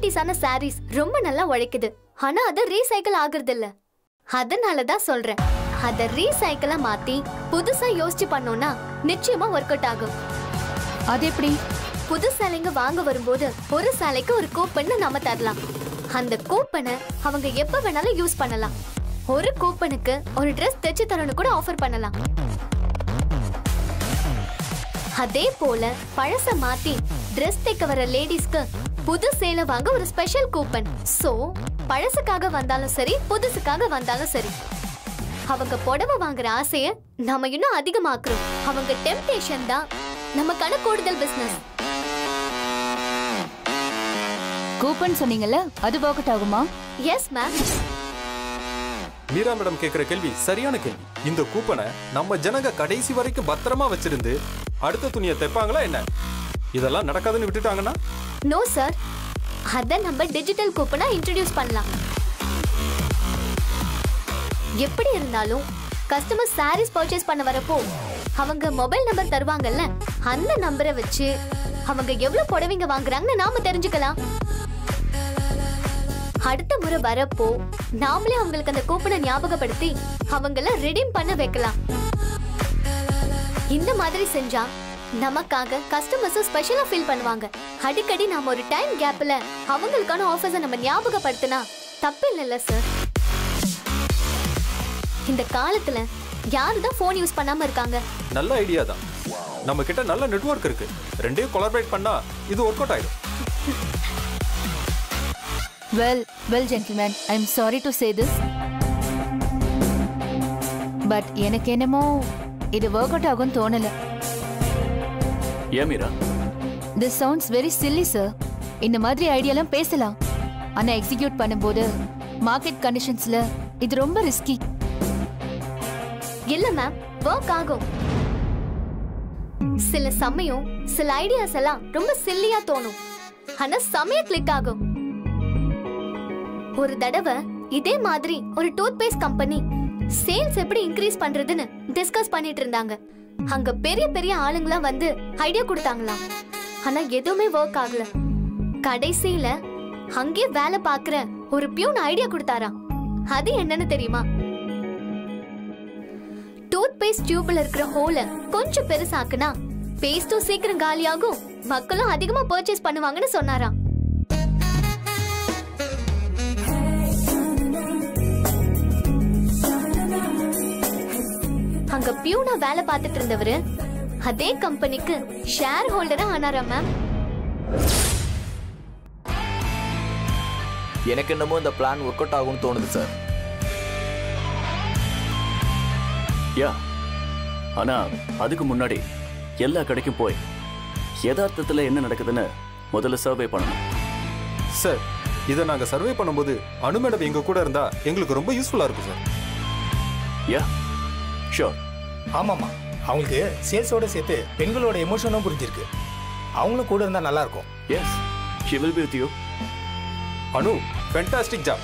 பழசான சாரீஸ் ரொம்ப நல்லா உழைக்குது ஆனா அது ரீசைக்கிள் ஆகுறது இல்ல அதனால தான் சொல்றேன் அத ரீசைக்கிளா மாத்தி புதுசா யோசிச்சு பண்ணோம்னா நிச்சயமா ஒர்க் அவுட் ஆகும் அது எப்படி புது சேலைங்க வாங்க வரும்போது ஒரு சேலைக்கு ஒரு கூப்பன் நாம தரலாம் அந்த கூப்பனை அவங்க எப்ப வேணாலும் யூஸ் பண்ணலாம் ஒரு கூப்பனுக்கு ஒரு Dress தைச்சு தரணும் கூட ஆஃபர் பண்ணலாம் அதே போல பழச மாத்தி Dress தைக்க வர லேடிஸ்க்கு புது சேலை வாங்க ஒரு ஸ்பெஷல் கூப்பன் சோ பழசுக்காக வந்தாலும் சரி புதுசுக்காக வந்தாலும் சரி அவங்க புடவை வாங்குற ஆசைய நாம இன்னும் அதிகமாக்குறோம் அவங்க டெம்டேஷன் தான் நமக்கான கூடுதல் பிசினஸ் கூப்பன் சொன்னீங்கல்ல அது ஒர்க் அவுட் ஆகுமா எஸ் மேம் மீரா மேடம் கேக்குற கேள்வி சரியான கேள்வி இந்த கூப்பனை நம்ம ஜனங்க கடைசி வரைக்கும் பத்திரமா வச்சிருந்து அடுத்த துணியை தைப்பாங்களா என்ன இதெல்லாம் நடக்காதுன்னு விட்டுட்டாங்கன்னா நோ சார் அத நம்ம டிஜிட்டல் கூப்பனா இன்ட்ரடியூஸ் பண்ணலாம் எப்படி இருந்தாலும் கஸ்டமர் சாரீஸ் பர்ச்சேஸ் பண்ண வரப்போ அவங்க மொபைல் நம்பர் தருவாங்கல்ல அந்த நம்பரை வச்சு அவங்க எவ்வளவு புடவைங்க வாங்குறாங்கன்னு நாம தெரிஞ்சுக்கலாம் அடுத்த முறை வரப்போ நாமளே அவங்களுக்கு அந்த கூப்பனை ஞாபகப்படுத்தி அவங்கள ரெடீம் பண்ண வைக்கலாம் இந்த மாதிரி செஞ்சா நமக்காக கஸ்டமர்ஸும் ஸ்பெஷலா ஃபீல் பண்ணுவாங்க அடிக்கடி நாம ஒரு டைம் கேப்ல அவங்களுக்கான ஆஃபர்ஸை நம்ம ஞாபகப்படுத்தினா தப்பு இல்லைல்ல சார் இந்த காலத்துல யாரு தான் ஃபோன் யூஸ் பண்ணாம இருக்காங்க நல்ல ஐடியா தான் நம்ம கிட்ட நல்ல நெட்வொர்க் இருக்கு ரெண்டையும் கொலாபரேட் பண்ணா இது ஒர்க் அவுட் ஆயிடும் well well gentleman I am sorry to say this but எனக்கு என்னமோ இது ஒர்க் அவுட் ஆகும்னு தோணல ஏன் Meera this sounds very silly sir இந்த மாதிரி ஐடியாலாம் பேசலாம் ஆனா எக்ஸிக்யூட் பண்ணும்போது மார்க்கெட் கண்டிஷன்ஸ்ல இது ரொம்ப ரிஸ்கி இல்ல மேம் ஒர்க் ஆகும் சில சமயம் சில ஐடியாஸ் எல்லாம் ரொம்ப சில்லியா தோணும் ஆனா சமயம் கிளிக் ஆகும் ஒரு தடவை இதே மாதிரி ஒரு டூத் பேஸ்ட் கம்பெனி சேல்ஸ் எப்படி இன்க்ரீஸ் பண்றதுன்னு டிஸ்கஸ் பண்ணிட்டு இருந்தாங்க அங்க பெரிய பெரிய ஆளுங்களாம் வந்து ஐடியா கொடுத்தாங்களாம் ஆனா எதுவுமே ஒர்க் ஆகல கடைசியில அங்கே வேலை பார்க்குற ஒரு பியூன் ஐடியா கொடுத்தாராம் அது என்னன்னு தெரியுமா டூத் பேஸ்ட் டியூப்ல இருக்கிற ஹோல கொஞ்சம் பெருசாக்குனா பேஸ்டும் சீக்கிரம் காலியாகும் மக்களும் அதிகமா பர்ச்சேஸ் பண்ணுவாங்கன்னு சொன்னாராம் அங்க பியூனா வேலை பார்த்துட்டு இருந்தவரு அதே கம்பெனிக்கு ஷேர் ஹோல்டரா ஆனாரா மேம் எனக்கு என்னமோ இந்த பிளான் ஒர்க் அவுட் ஆகும்னு தோணுது சார் யா ஆனா அதுக்கு முன்னாடி எல்லா கடைக்கும் போய் யதார்த்தத்துல என்ன நடக்குதுன்னு முதல்ல சர்வே பண்ணணும் சார் இதை நாங்க சர்வே பண்ணும்போது அனு மேடம் எங்க கூட இருந்தா எங்களுக்கு ரொம்ப யூஸ்ஃபுல்லா இருக்கும் சார் யா ஷோர் ஆமாம்மா அவங்களுக்கு சேல்ஸோட சேர்த்து பெண்களோட எமோஷனும் புரிஞ்சிருக்கு அவங்களும் கூட இருந்தால் நல்லா இருக்கும் yes she will be with you Anu fantastic job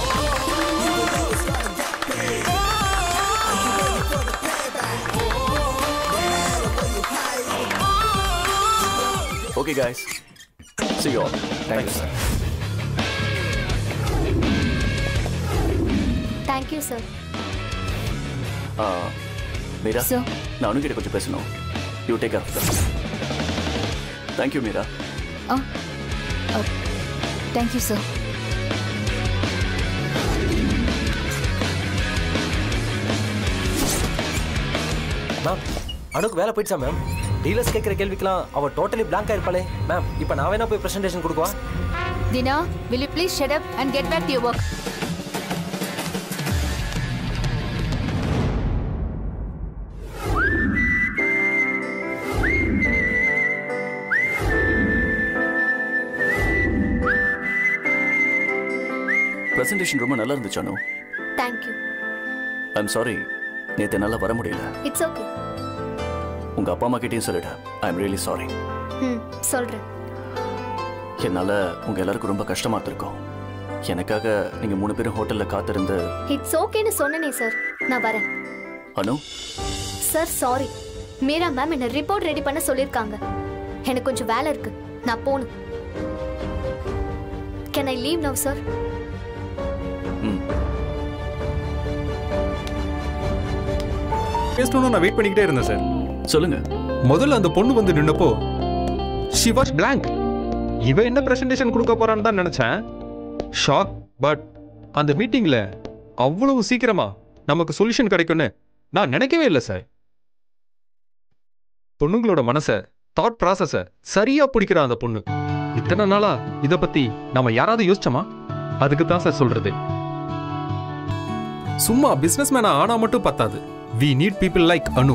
okay guys see you all thank you sir thank you sir ஆ மீரா நான் அனுகிட்ட கொஞ்சம் பேசணும் you take care of thank you Meera thank you sir ma'am அனுக்கு வேலை போயிடுச்சா மேம் டீலர்ஸ் கேட்குற கேள்விக்கெல்லாம் அவ டோட்டலி பிளாங்க் ஆயிருப்பாளே மேம் இப்போ நான் வேணா போய் ப்ரெசன்டேஷன் கொடுக்குவா Dina will you please shut up and get back to your work presentation ரொம்ப நல்லா இருந்துச்சு அனு தேங்க்யூ ஐம் சாரி நேற்று என்னால் வர முடியல இட்ஸ் ஓகே உங்க அப்பா அம்மா கிட்டேயும் சொல்லிட்டேன் ஐ எம் ரியலி சாரி ம் சொல்றேன் என்னால் உங்க எல்லாருக்கும் ரொம்ப கஷ்டமா இருந்திருக்கும் எனக்காக நீங்க மூணு பேரும் ஹோட்டல்ல காத்திருந்து இட்ஸ் ஓகேன்னு சொன்னனே சார் நான் வரேன் Anu sir sorry Meera ma'am என்ன ரிப்போர்ட் ரெடி பண்ண சொல்லியிருக்காங்க எனக்கு கொஞ்சம் வேலை இருக்கு நான் போகணும் can I leave now sir பேசணும்னு நான் வெயிட் பண்ணிக்கிட்டே இருந்தேன் சார் சொல்லுங்க முதல்ல அந்த பொண்ணு வந்து நின்னப்போ ஷி வாஸ் blank இவ என்ன பிரசன்டேஷன் கொடுக்க போறான்னு தான் நினைச்சேன் ஷாக் பட் அந்த மீட்டிங்ல அவ்வளவு சீக்கிரமா நமக்கு சொல்யூஷன் கிடைக்கும்னு நான் நினைக்கவே இல்லை சார் பொண்ணுங்களோட மனசை தாட் ப்ராசஸ சரியா பிடிக்கிற அந்த பொண்ணு இத்தனை நாளா இத பத்தி நாம யாராவது யோசிச்சோமா அதுக்கு தான் சார் சொல்றது சும்மா பிசினஸ் மேனா ஆனா மட்டும் பத்தாது we need people like Anu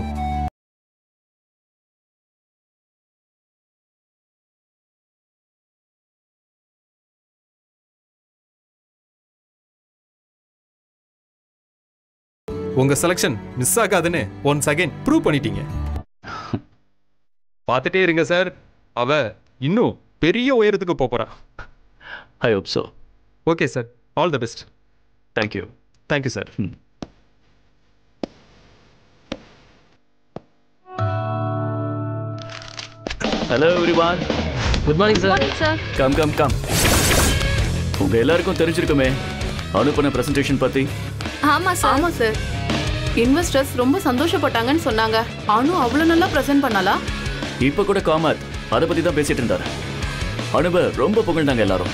உங்க செலக்ஷன் மிஸ் ஆகாதுன்னு ஒன்ஸ் அகைன் ப்ரூவ் பண்ணிட்டீங்க பார்த்துட்டே இருங்க சார் அவ இன்னும் பெரிய உயரத்துக்கு போப் போறா I hope so okay sir all the best thank you thank you sir hello everyone good morning sir sir come come come உங்க எல்லாருக்கும் தெரிஞ்சிருக்குமே அனுப்பின பிரசன்டேஷன் பத்தி ஆமா சார் ஆமா சார் இன்வெஸ்டர்ஸ் ரொம்ப சந்தோஷப்பட்டாங்கன்னு சொன்னாங்க அனு அவ்வளவு நல்லா பிரசன்ட் பண்ணாலா இப்ப கூட காமத் அதை பத்தி தான் பேசிட்டு இருந்தாரு அனுப ரொம்ப புகழ்ந்தாங்க எல்லாரும்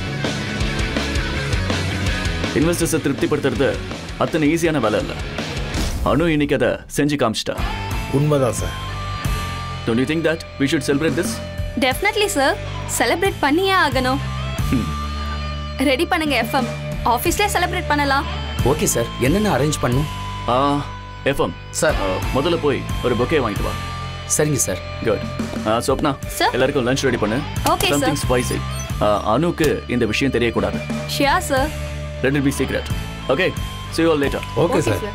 இன்வெஸ்டர்ஸை திருப்திப்படுத்துறது அத்தனை ஈஸியான வேலை இல்லை அனு இன்னைக்கு அதை செஞ்சு காமிச்சிட்டா உண்மைதான் sir Don't you think that we should celebrate this? Definitely sir celebrate பண்ணியே ஆகணும் ரெடி பண்ணுங்க எஃப்எம் ஆஃபீஸ்லேயே செலிப்ரேட் பண்ணலாம் ஓகே சார் என்னென்ன அரேஞ்ச் பண்ணும் ஆ எஃப்எம் சார் முதல்ல போய் ஒரு பொக்கே வாங்கிட்டு வா சரிங்க சார் குட் சொப்னா Sir. எல்லாருக்கும் லஞ்ச் ரெடி பண்ணு Okay, sir. சம்திங் ஸ்பைசி அனுக்கு இந்த விஷயம் தெரியக்கூடாது ஷியா sir let it be secret okay see you all later okay sir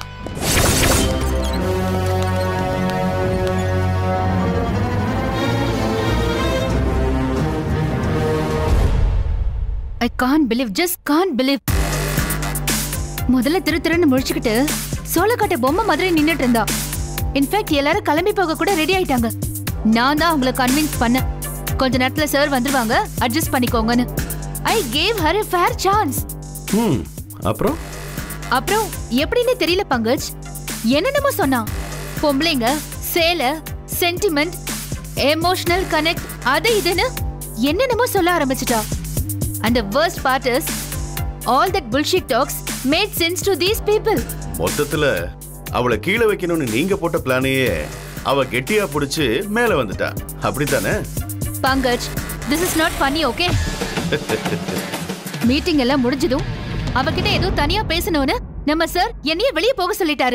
I can't believe just can't believe முதல்ல திரு திருன்னு முழிச்சுக்கிட்டு சோளக்காட்டை பொம்மை மாதிரி நின்னுட்டு இருந்தா இன்ஃபேக்ட் எல்லாரும் கிளம்பி போக கூட ரெடி ஆயிட்டாங்க நான் தான் அவங்கள கன்வின்ஸ் பண்ணேன் கொஞ்ச நேரத்துல சார் வந்துருவாங்க அட்ஜஸ்ட் பண்ணிக்கோங்கன்னு I gave her a fair chance ம் அப்புறம் அப்புறம் எப்படின்னு தெரியல பங்கஜ் என்னென்னமோ சொன்னான் பொம்பளைங்க சேலை சென்டிமெண்ட் எமோஷனல் கனெக்ட் அது இதுன்னு என்னென்னமோ சொல்ல ஆரம்பிச்சிட்டா and the worst part is all that bullshit talks made sense to these people மொத்தத்துல அவளை கீழே வைக்கணும்னு நீங்க போட்ட பிளானையே அவ கெட்டியா புடிச்சு மேல வந்துட்டா அப்படித்தானே Pankaj this is not funny okay meeting எல்லாம் முடிஞ்சதும் அவகிட்ட ஏதோ தனியா பேசணும்னு நம்ம சார் என்னைய வெளியே போக சொல்லிட்டாரு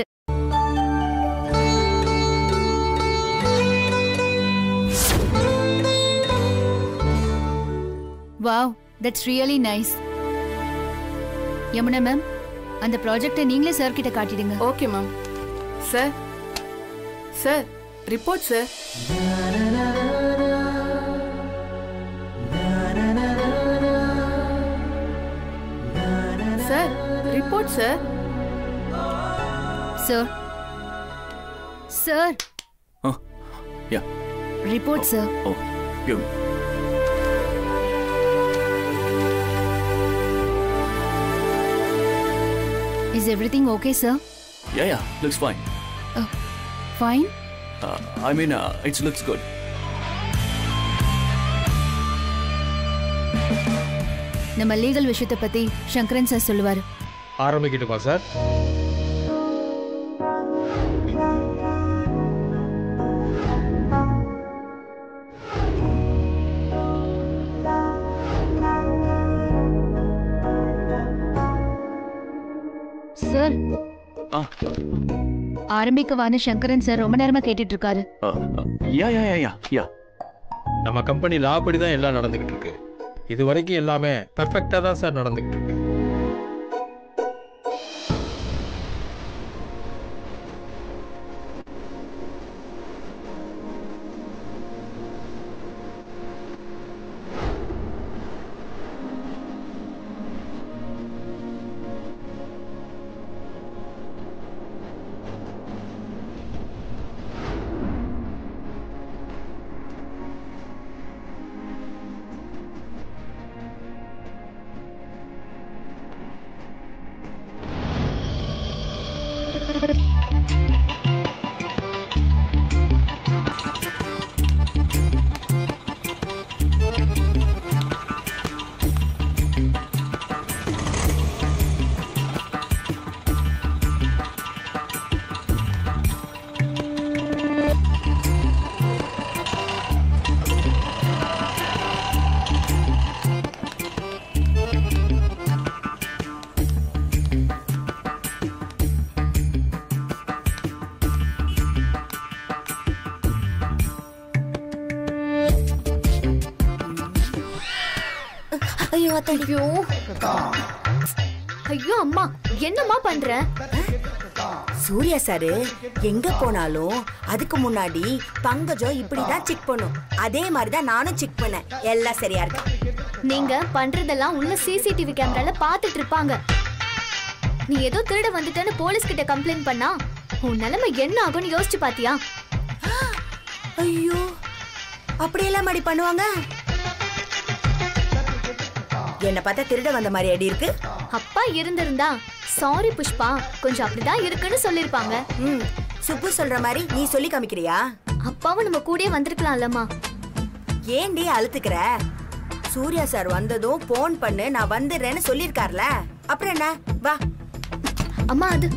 wow that's really nice Yamuna ma'am அந்த ப்ராஜெக்ட்டை நீங்களே சார் கிட்ட காட்டிடுங்க okay ma'am sir sir report sir sir report sir sir sir yeah report sir oh give me. Is everything okay sir yeah yeah looks fine fine uh, I mean uh, it looks good நம்ம legal விஷயத்தை பத்தி Sankaran sir சொல்லுவாரு ஆரம்பிக்கட்டுமா sir sir ஆ ஆரம்பிக்கவான்னு Sankaran sir ரொம்ப நேரமா கேட்டுட்டு இருக்காரு யா யா யா யா யா நம்ம கம்பெனி லாபடி தான் எல்லாம் நடந்துகிட்டு இருக்கு இது வரைக்கும் எல்லாமே பெர்ஃபெக்டாக தான் சார் நடந்துகிட்டு இருக்கு ஐயோ ஐயோ ஐயோ அம்மா என்னம்மா பண்ற சூர்யா சாரு எங்க போனாலும் அதுக்கு முன்னாடி பங்கஜம் இப்படிதான் செக் பண்ணும் அதே மாதிரி தான் நானும் செக் பண்ணேன் எல்லாம் சரியா இருக்கு நீங்க பண்றதெல்லாம் உள்ள சிசிடிவி கேமரால பாத்துட்டு இருப்பாங்க நீ ஏதோ திருட வந்துட்டேன்னு போலீஸ் கிட்ட கம்ப்ளைண்ட் பண்ணா உன் நிலைமை என்ன ஆகும்னு யோசிச்சு பாத்தியா ஐயோ அப்படியெல்லாம் மாடி பண்ணுவாங்க என்ன பார்த்தா திருட வந்த மாதிரி அடி இருக்கு அப்பா இருந்திருந்தா சாரி புஷ்பா கொஞ்சம் அப்படிதான் இருக்குன்னு சொல்லிருப்பாங்க ம் சுப்பு சொல்ற மாதிரி நீ சொல்லி காமிக்கிறியா அப்பாவும் நம்ம கூடயே வந்திருக்கலாம்லம்மா ஏண்டி அழுத்துக்கிற சூர்யா சார் வந்ததும் போன் பண்ணு நான் வந்துடுறேன்னு சொல்லிருக்கார்ல அப்புறம் என்ன வா அம்மா அது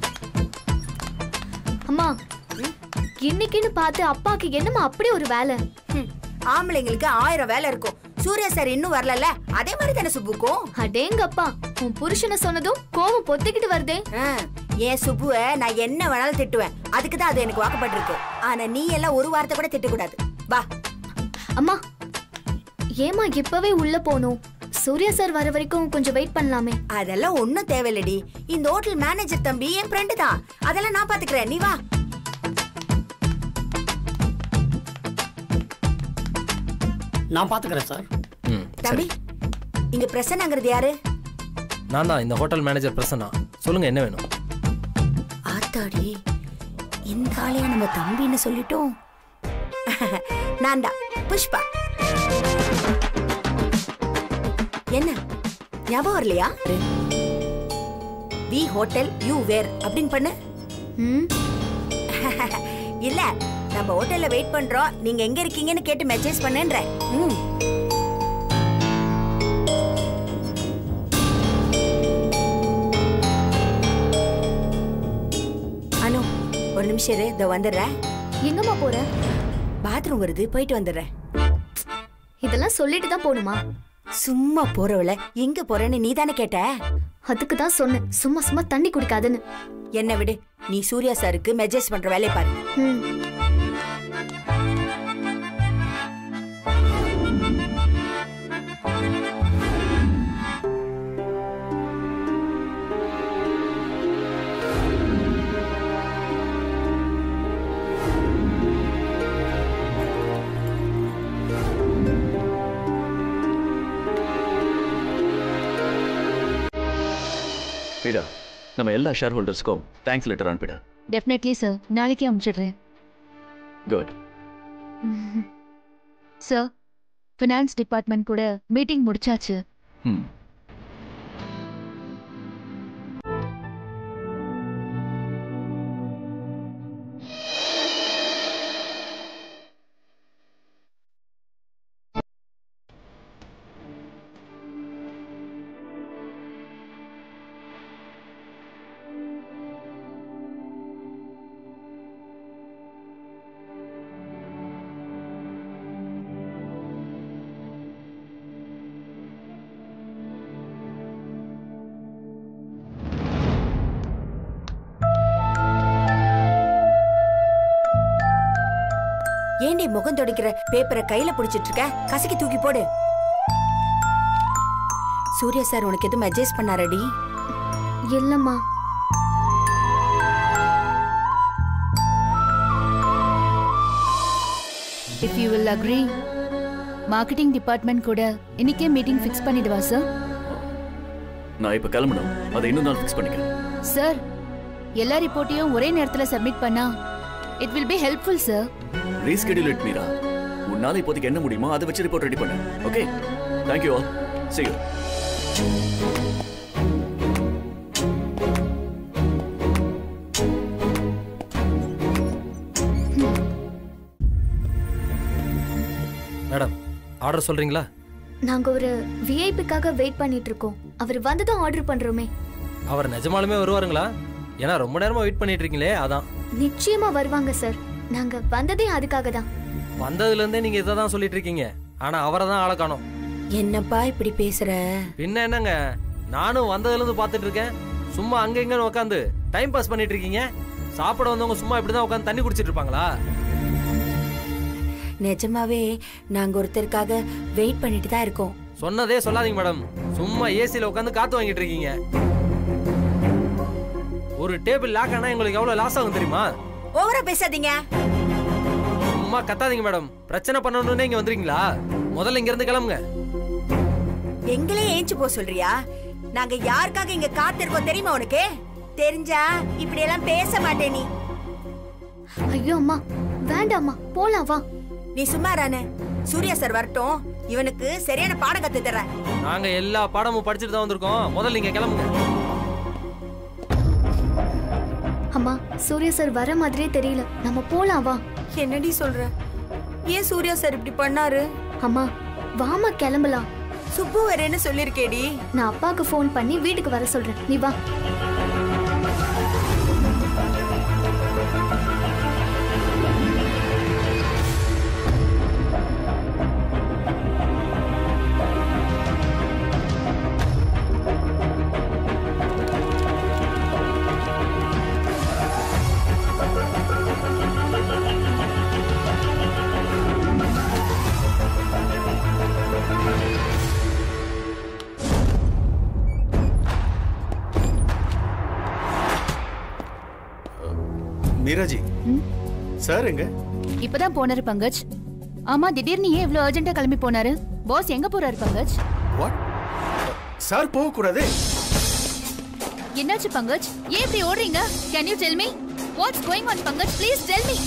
அம்மா இன்னைக்குன்னு பார்த்து அப்பாக்கு என்னம்மா அப்படி ஒரு வேலை ஹம், ஆம்பளைங்களுக்கு ஆயிரம் வேலை இருக்கும் சூர்யா சார் இன்னும் வரலல்ல அதே மாதிரி தானே சுப்புக்கும் அடேங்கப்பா உன் புருஷனை சொன்னதும் கோவம் பொத்திக்கிட்டு வருதே ஆ, என் சுப்புவ நான் என்ன வேணாலும் திட்டுவேன் அதுக்கு தான் அது எனக்கு வாக்கப்பட்டிருக்கு ஆனா நீ எல்லாம் ஒரு வார்த்தை கூட திட்டக்கூடாது வா அம்மா ஏமா இப்பவே உள்ள போகணும் சூர்யா சார் வர வரைக்கும் கொஞ்சம் வெயிட் பண்ணலாமே அதெல்லாம் ஒண்ணும் தேவையில்லடி இந்த ஹோட்டல் மேனேஜர் தம்பி என் ஃப்ரெண்டு தான் அதெல்லாம் நான் பாத்துக்கிறேன் நீ வா நான் பாத்துக்கிறேன் சார் ம் தம்பி இங்க பிரசன்னாங்கிறது யாரு நான் தான் இந்த ஹோட்டல் மேனேஜர் பிரசன்னா சொல்லுங்க என்ன வேணும் ஆத்தாடி இந்த ஆளையா நம்ம தம்பின்னு சொல்லிட்டோம் நான் தான் புஷ்பா என்ன ஞாபகம் வரலையா வி ஹோட்டல் யூ வேர் அப்படின்னு பண்ணு இல்ல நம்ம ஹோட்டல்ல வெயிட் பண்றோம் நீங்க எங்க இருக்கீங்கன்னு கேட்டு மெசேஜ் பண்ணுன்ற ம் அனு ஒரு நிமிஷம் இரு இதோ வந்துடுறேன் எங்கம்மா போற பாத்ரூம் வருது போயிட்டு வந்துடுறேன் இதெல்லாம் சொல்லிட்டு தான் போகணுமா சும்மா போறவள எங்க போறேன்னு நீ தானே கேட்ட அதுக்கு தான் சொன்னேன் சும்மா சும்மா தண்ணி குடிக்காதுன்னு என்ன விடு நீ சூர்யா சாருக்கு மெசேஜ் பண்ற வேலையை பாரு ம் வீடா நம்ம எல்லா ஷேர் ஹோல்டர்ஸ்க்கும் தேங்க்ஸ் லெட்டர் அனுப்பிடு டெஃபினெட்லி சார் நாளைக்கே அனுப்பிச்சிடுறேன் குட் சார் ஃபினான்ஸ் டிபார்ட்மெண்ட் கூட மீட்டிங் முடிச்சாச்சு ம் ஏண்டி முகம் துடைக்கிற பேப்பரை கையில பிடிச்சிட்டு இருக்க கசக்கி தூக்கி போடு சூர்யா சார் உனக்கு எதுவும் மெசேஜ் பண்ணாரடி இல்லம்மா if you will agree marketing department கூட இன்னைக்கே மீட்டிங் ஃபிக்ஸ் பண்ணிடுவா சார் நான் இப்போ கிளம்பணும் அதை இன்னும் நாள் ஃபிக்ஸ் பண்ணிக்கிறேன் சார் எல்லா ரிப்போர்ட்டையும் ஒரே நேரத்தில் சப்மிட் பண்ணா it will be helpful sir reschedule it Meera உன்னால இப்போதைக்கு என்ன முடியுமோ அதை வச்சு ரிப்போர்ட் ரெடி பண்ணு okay thank you all see you madam order சொல்றீங்களா நாங்க ஒரு விஐபிக்காக வெயிட் பண்ணிட்டு இருக்கோம் அவர் வந்ததும் ஆர்டர் பண்றோமே அவர் நிஜமாலுமே வருவாருங்களா ஏன்னா ரொம்ப நேரமா வெயிட் பண்ணிட்டு இருக்கீங்களே அதான் நிச்சயமா வருவாங்க சார் நாங்க வந்ததே அதுக்காக தான் வந்ததுல இருந்தே நீங்க இதை தான் சொல்லிட்டு இருக்கீங்க ஆனா அவரை தான் ஆளை காணோம் என்னப்பா இப்படி பேசுற பின்ன என்னங்க நானும் வந்ததுல இருந்து பார்த்துட்டு இருக்கேன் சும்மா அங்க இங்கன்னு உட்காந்து டைம் பாஸ் பண்ணிட்டு இருக்கீங்க சாப்பிட வந்தவங்க சும்மா இப்படிதான் உட்காந்து தண்ணி குடிச்சிட்டு இருப்பாங்களா நிஜமாவே நாங்க ஒருத்தருக்காக வெயிட் பண்ணிட்டு தான் இருக்கோம் சொன்னதே சொல்லாதீங்க மேடம் சும்மா ஏசியில் உட்காந்து காத்து வாங்கிட்டு இருக்கீங்க ஒரு டேபிள் லாக் ஆனா எங்களுக்கு எவ்வளவு லாஸ் ஆகும் தெரியுமா ஓவரா பேசாதீங்க சும்மா கத்தாதீங்க மேடம் பிரச்சனை பண்ணணும்னு இங்க வந்துறீங்களா முதல்ல இங்க இருந்து கிளம்புங்க எங்களே ஏஞ்சு போ சொல்றியா நாங்க யாருக்காக இங்க காத்திருக்கோம் தெரியுமா உனக்கு தெரிஞ்சா இப்படி எல்லாம் பேச மாட்டே நீ ஐயோ அம்மா வேண்டாம்மா போலாம் வா நீ சும்மா ரானே சூர்யா சார் வரட்டும் இவனுக்கு சரியான பாடம் கத்து தரேன் நாங்க எல்லா பாடமும் படிச்சுட்டு தான் வந்திருக்கோம் முதல்ல நீங்க கிளம்புங்க அம்மா சூர்யா சார் வர மாதிரியே தெரியல நம்ம போலாம் வா என்னடி சொல்ற ஏன் சூர்யா சார் இப்படி பண்ணாரு அம்மா வாமா கிளம்பலாம் சுப்பு வரேன்னு சொல்லிருக்கேடி நான் அப்பாவுக்கு ஃபோன் பண்ணி வீட்டுக்கு வர சொல்றேன் நீ வா மீராஜி சார் எங்க இப்பதான் போனாரு பங்கஜ் ஆமா திடீர்னு ஏன் இவ்ளோ அர்ஜென்ட்டா கிளம்பி போனாரு பாஸ் எங்க போறாரு பங்கஜ் சார் போக கூடாது என்னாச்சு பங்கஜ் ஏன் இப்படி ஓடுறீங்க can you tell me what's going on Pankaj please tell me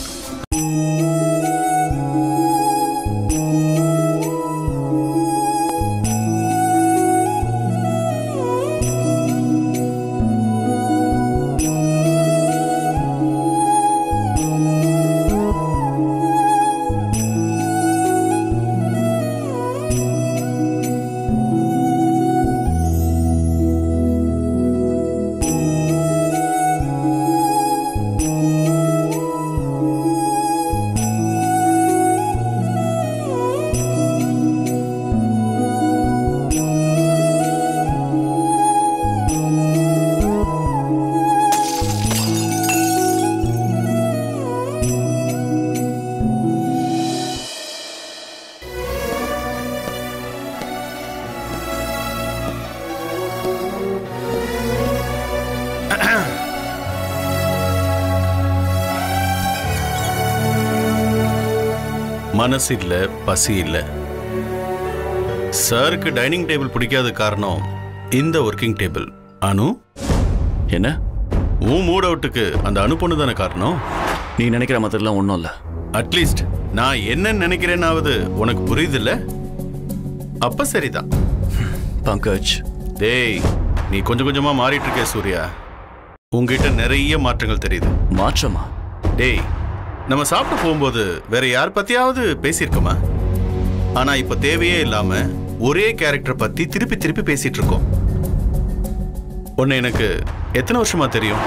மனசு இல்ல பசி இல்ல சாருக்கு டைனிங் டேபிள் பிடிக்காத காரணம் இந்த ஒர்க்கிங் டேபிள் அனு என்ன உன் மூட் அவுட்டுக்கு அந்த அனு பொண்ணு தானே காரணம் நீ நினைக்கிற மாதிரிலாம் ஒன்றும் இல்லை அட்லீஸ்ட் நான் என்ன நினைக்கிறேன்னாவது உனக்கு புரியுதுல்ல அப்ப சரிதான் பங்கஜ் டேய் நீ கொஞ்சம் கொஞ்சமா மாறிட்டு இருக்க சூர்யா உங்ககிட்ட நிறைய மாற்றங்கள் தெரியுது மாற்றமா டேய் நம்ம சாப்பிட்டு போகும்போது வேற யார் பத்தியாவது பேசியிருக்கோமா ஆனா இப்ப தேவையே இல்லாம ஒரே கேரக்டர் பத்தி திருப்பி திருப்பி பேசிட்டு இருக்கோம் உன்னை எனக்கு எத்தனை வருஷமா தெரியும்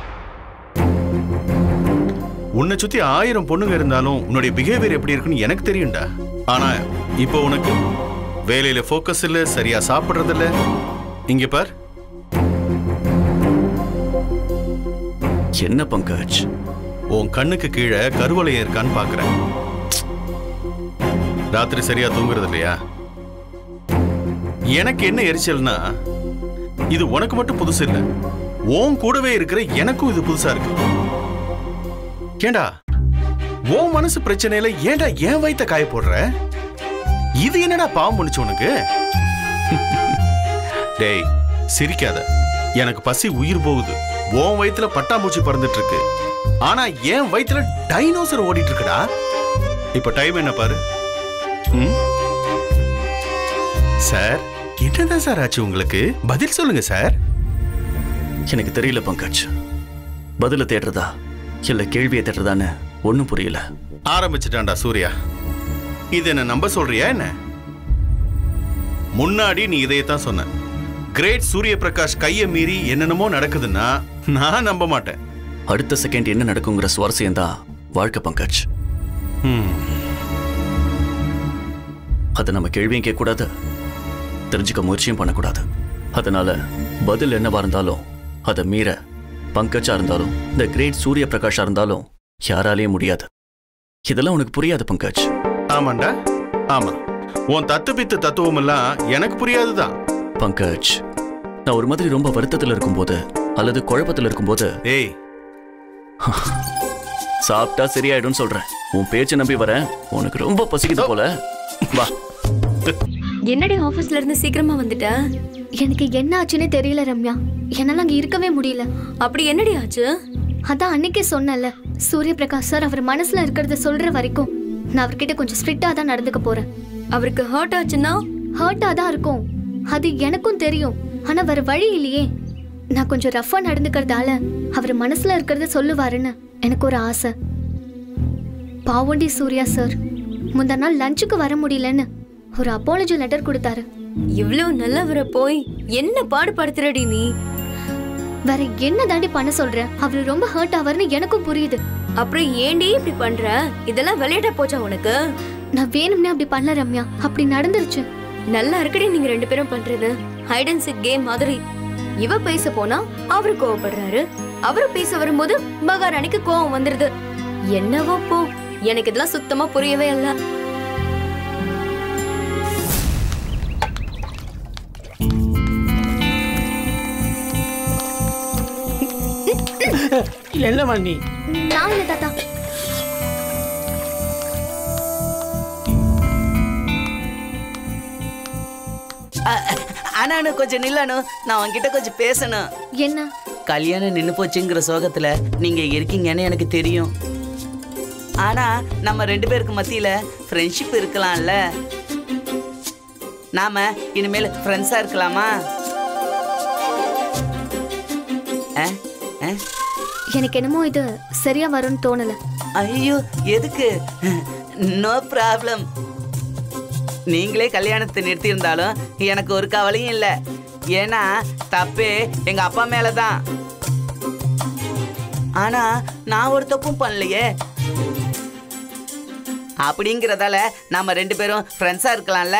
உன்னை சுத்தி ஆயிரம் பொண்ணுங்க இருந்தாலும் உன்னுடைய பிஹேவியர் எப்படி இருக்குன்னு எனக்கு தெரியும்டா ஆனா இப்போ உனக்கு வேலையில ஃபோக்கஸ் இல்ல சரியா சாப்பிடுறது இல்ல இங்க பார் என்ன பங்கஜ் உன் கண்ணுக்கு கீழே கருவளையம் இருக்கான்னு பாக்குறேன் ராத்திரி சரியா தூங்குறது இல்லையா எனக்கு என்ன எரிச்சல்னா இது உனக்கு மட்டும் புதுசு இல்ல உன் கூடவே இருக்கிற எனக்கும் இது புதுசா இருக்கு ஏண்டா உன் மனசு பிரச்சனையில ஏன்டா ஏன் வயித்த காய போடுற இது என்னடா பாவம் பண்ணுச்சு உனக்கு டேய் சிரிக்காத எனக்கு பசி உயிர் போகுது உன் வயித்துல பட்டாம்பூச்சி பறந்துட்டு இருக்கு ஆனா என் வயித்துல டைனோசர் ஓடிட்டு இருக்குடா இப்ப டைம் என்ன பாரு ம்? சார் என்னதான் சார் ஆச்சு உங்களுக்கு பதில் சொல்லுங்க சார் எனக்கு தெரியல பங்கஜ் பதில தேடுறதா இல்ல கேள்வியை தேடுறதான்னு ஒன்றும் புரியல ஆரம்பிச்சிட்டான்டா சூர்யா இது என்ன நம்ப சொல்றியா என்ன முன்னாடி நீ இதையத்தான் சொன்ன கிரேட் சூரிய பிரகாஷ் கையை மீறி என்னென்னமோ நடக்குதுன்னா நான் நம்ப மாட்டேன் அடுத்த செகண்ட் என்ன நடக்குங்கிற சுவாரஸ்யம் தான் வாழ்க்கை பங்கஜ் அதை நம்ம கேள்வியும் கேட்கக்கூடாது தெரிஞ்சுக்க முயற்சியும் பண்ணக்கூடாது அதனால பதில் என்னவா இருந்தாலும் அதை மீற பங்கஜா இருந்தாலும் இந்த கிரேட் சூரிய பிரகாஷா இருந்தாலும் யாராலையும் முடியாது இதெல்லாம் உனக்கு புரியாது பங்கஜ் ஆமாண்டா ஆமா உன் தத்து பித்து தத்துவம் எல்லாம் எனக்கு புரியாதுதான் பங்கஜ் நான் ஒரு மாதிரி ரொம்ப வருத்தத்துல இருக்கும்போது அல்லது குழப்பத்துல இருக்கும்போது ஏய் சாப்பிட்டா சரியாயிடும்னு சொல்றேன் உன் பேச்சை நம்பி வரேன் உனக்கு ரொம்ப பசிக்குது போல வா என்னடி ஆபீஸ்ல இருந்து சீக்கிரமா வந்துட்ட எனக்கு என்ன ஆச்சுன்னே தெரியல ரம்யா என்னால அங்க இருக்கவே முடியல அப்படி என்னடி ஆச்சு அதான் அன்னைக்கே சொன்னல சூரிய பிரகாஷ் சார் அவர் மனசுல இருக்கிறத சொல்ற வரைக்கும் நான் அவர்கிட்ட கொஞ்சம் ஸ்ட்ரிக்டா தான் நடந்துக்க போறேன் அவருக்கு ஹர்ட் ஆச்சுன்னா ஹர்ட்டா தான் இருக்கும் அது எனக்கும் தெரியும் ஆனா வேற வழி இல்லையே நான் கொஞ்சம் ரஃபா நடந்துக்கிறதால அவர் மனசுல இருக்கிறத சொல்லுவாருன்னு எனக்கு ஒரு ஆசை பாவண்டி சூர்யா சார் முந்தா நாள் லஞ்சுக்கு வர முடியலன்னு ஒரு அப்பாலஜி லெட்டர் கொடுத்தாரு இவ்ளோ நல்லவரை போய் என்ன பாடுபடுத்துறடி நீ வேற என்ன தாண்டி பண்ண சொல்ற அவரு ரொம்ப ஹர்ட் ஆவார்னு எனக்கும் புரியுது அப்புறம் ஏண்டி இப்படி பண்ற இதெல்லாம் விளையாட போச்சா உனக்கு நான் வேணும்னே அப்படி பண்ணல ரம்யா அப்படி நடந்துருச்சு நல்லா இருக்கடி நீங்க ரெண்டு பேரும் பண்றது ஹைட் அண்ட் சிக் கேம் மாதிரி இவ பேச போனா அவரு கோவப்படுறாரு அவரு பேச வரும்போது மகாராணிக்கு கோவம் வந்துருது என்னவோ போ எனக்கு இதெல்லாம் சுத்தமா புரியவே இல்ல என்னம்மா நீ நான் இல்ல தாத்தா அண்ணானு கொஞ்சம் நில்லனு நான் உன்கிட்ட கொஞ்சம் பேசணும் என்ன கல்யாணம் நின்னு போச்சுங்கிற சோகத்துல நீங்க இருக்கீங்கன்னு எனக்கு தெரியும் ஆனா நம்ம ரெண்டு பேருக்கு மத்தியில ஃப்ரெண்ட்ஷிப் இருக்கலாம்ல நாம இனிமேல் ஃப்ரெண்ட்ஸா இருக்கலாமா அஹ்? அஹ்? எனக்கு என்னமோ இது சரியா வரும்னு தோணல ஐயோ எதுக்கு நோ ப்ராப்ளம் நீங்களே கல்யாணத்தை நிறுத்தியிருந்தாலும் எனக்கு ஒரு கவலையும் இல்லை ஏன்னா தப்பே எங்க அப்பா மேல தான் ஆனா நான் ஒரு தப்பும் பண்ணலையே அப்படிங்கிறதால நாம ரெண்டு பேரும் ஃப்ரெண்ட்ஸா இருக்கலாம்ல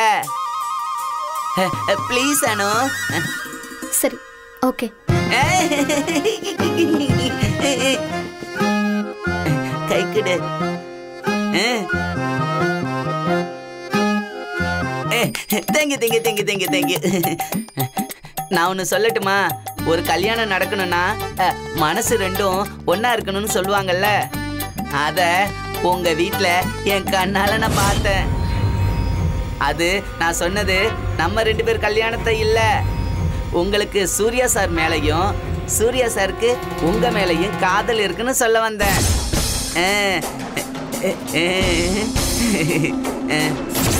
ப்ளீஸ் அனு சரி ஓகே கை கொடு thank you thank you thank you thank you thank you நான் ஒன்று சொல்லட்டுமா ஒரு கல்யாணம் நடக்கணும்னா அஹ், மனசு ரெண்டும் ஒண்ணா இருக்கணும்னு சொல்லுவாங்கல்ல அத உங்க வீட்ல என் கண்ணால நான் பார்த்தேன் அது நான் சொன்னது நம்ம ரெண்டு பேர் கல்யாணத்தை இல்ல உங்களுக்கு சூர்யா சார் மேலையும் சூர்யா சாருக்கு உங்க மேலையும் காதல் இருக்குன்னு சொல்ல வந்தேன் அஹ், அஹ், அஹ், அஹ்.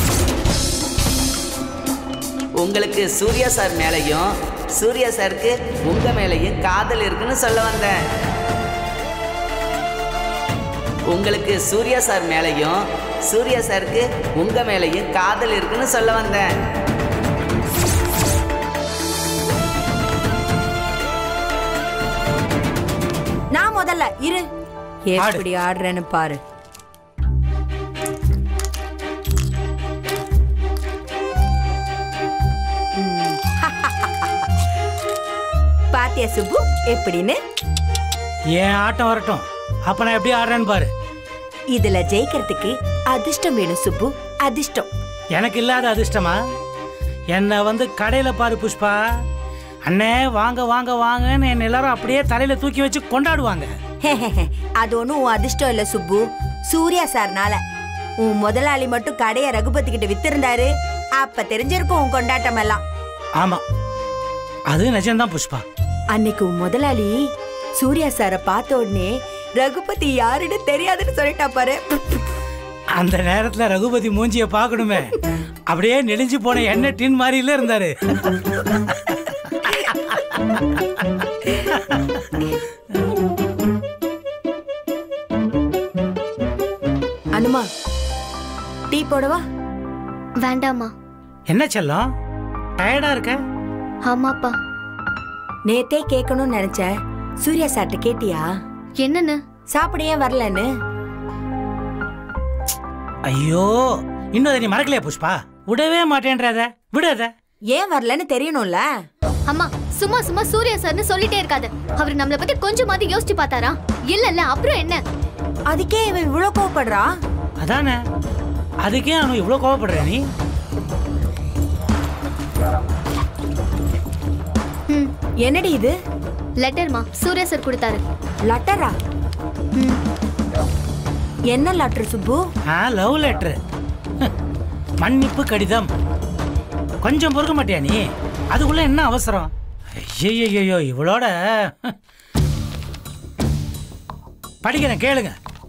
உங்களுக்கு சூர்யா சார் மேலையும் சூர்யா சாருக்கு உங்க மேலையும் காதல் இருக்குன்னு சொல்ல வந்தேன் உங்களுக்கு சூர்யா சார் மேலையும் சூர்யா சாருக்கு உங்க மேலையும் காதல் இருக்குன்னு சொல்ல வந்தேன் நான் முதல்ல இரு எப்படி ஆடுறேன்னு பாரு ம். பாத்தியா சுப்பு எப்படின்னு ஏன் ஆட்டம் வரட்டும் அப்ப நான் எப்படி ஆடுறேன்னு பாரு இதுல ஜெயிக்கிறதுக்கு அதிர்ஷ்டம் வேணும் சுப்பு அதிர்ஷ்டம் எனக்கு இல்லாத அதிர்ஷ்டமா என்னை வந்து கடையில பாரு புஷ்பா அண்ணே வாங்க வாங்க வாங்கன்னு என்ன எல்லாரும் அப்படியே தலையில தூக்கி வச்சு கொண்டாடுவாங்க அது ஒண்ணும் உன் அதிர்ஷ்டம் இல்ல சுப்பு சூர்யா சார்னால உன் முதலாளி மட்டும் கடைய ரகுபதி கிட்ட வித்திருந்தாரு அப்ப தெரிஞ்சிருக்கும் உன் கொண்டாட்டம் எல்லாம் ஆமா அது நிஜம்தான் புஷ்பா அன்னைக்கு உன் முதலாளி சூர்யா சார பார்த்த உடனே ரகுபதி யாருன்னு தெரியாதுன்னு சொல்லிட்டா பாரு அந்த நேரத்துல ரகுபதி மூஞ்சிய பார்க்கணுமே அப்படியே நெளிஞ்சு போன எண்ணெய் டின் மாதிரில இருந்தாரு அனுமா டீ போடவா வேண்டாமா என்ன செல்லம் டயர்டா இருக்க ஆமாப்பா நேத்தே கேட்கணும்னு நினைச்சேன் சூர்யா சார்ட்ட கேட்டியா என்னன்னு சாப்பிட ஏன் வரலன்னு ஐயோ இன்னும் அதை நீ மறக்கலையா புஷ்பா விடவே மாட்டேன்றத விடாத ஏன் வரலன்னு தெரியணும்ல அம்மா சும்மா சும்மா சூர்யா சார்னு சொல்லிட்டே இருக்காது அவர் நம்மள பத்தி கொஞ்சமாவது யோசிச்சு பார்த்தாரா இல்ல இல்ல அப்புறம் என்ன அதுக்கே இவன் இவ்வளவு கோவப்படுறா அதானே அதுக்கே அவனு இவ்வளோ கோவப்படுற நீ என்னடி இது லெட்டர்மா சூர்யா சார் கொடுத்தாரு லெட்டரா என்ன லெட்டர் சுப்பு ஆ லவ் லெட்டர் மன்னிப்பு கடிதம் கொஞ்சம் பொறுக்க மாட்டியா நீ அதுக்குள்ள என்ன அவசரம் ஐயோ இவளோட படிக்கிறேன் கேளுங்க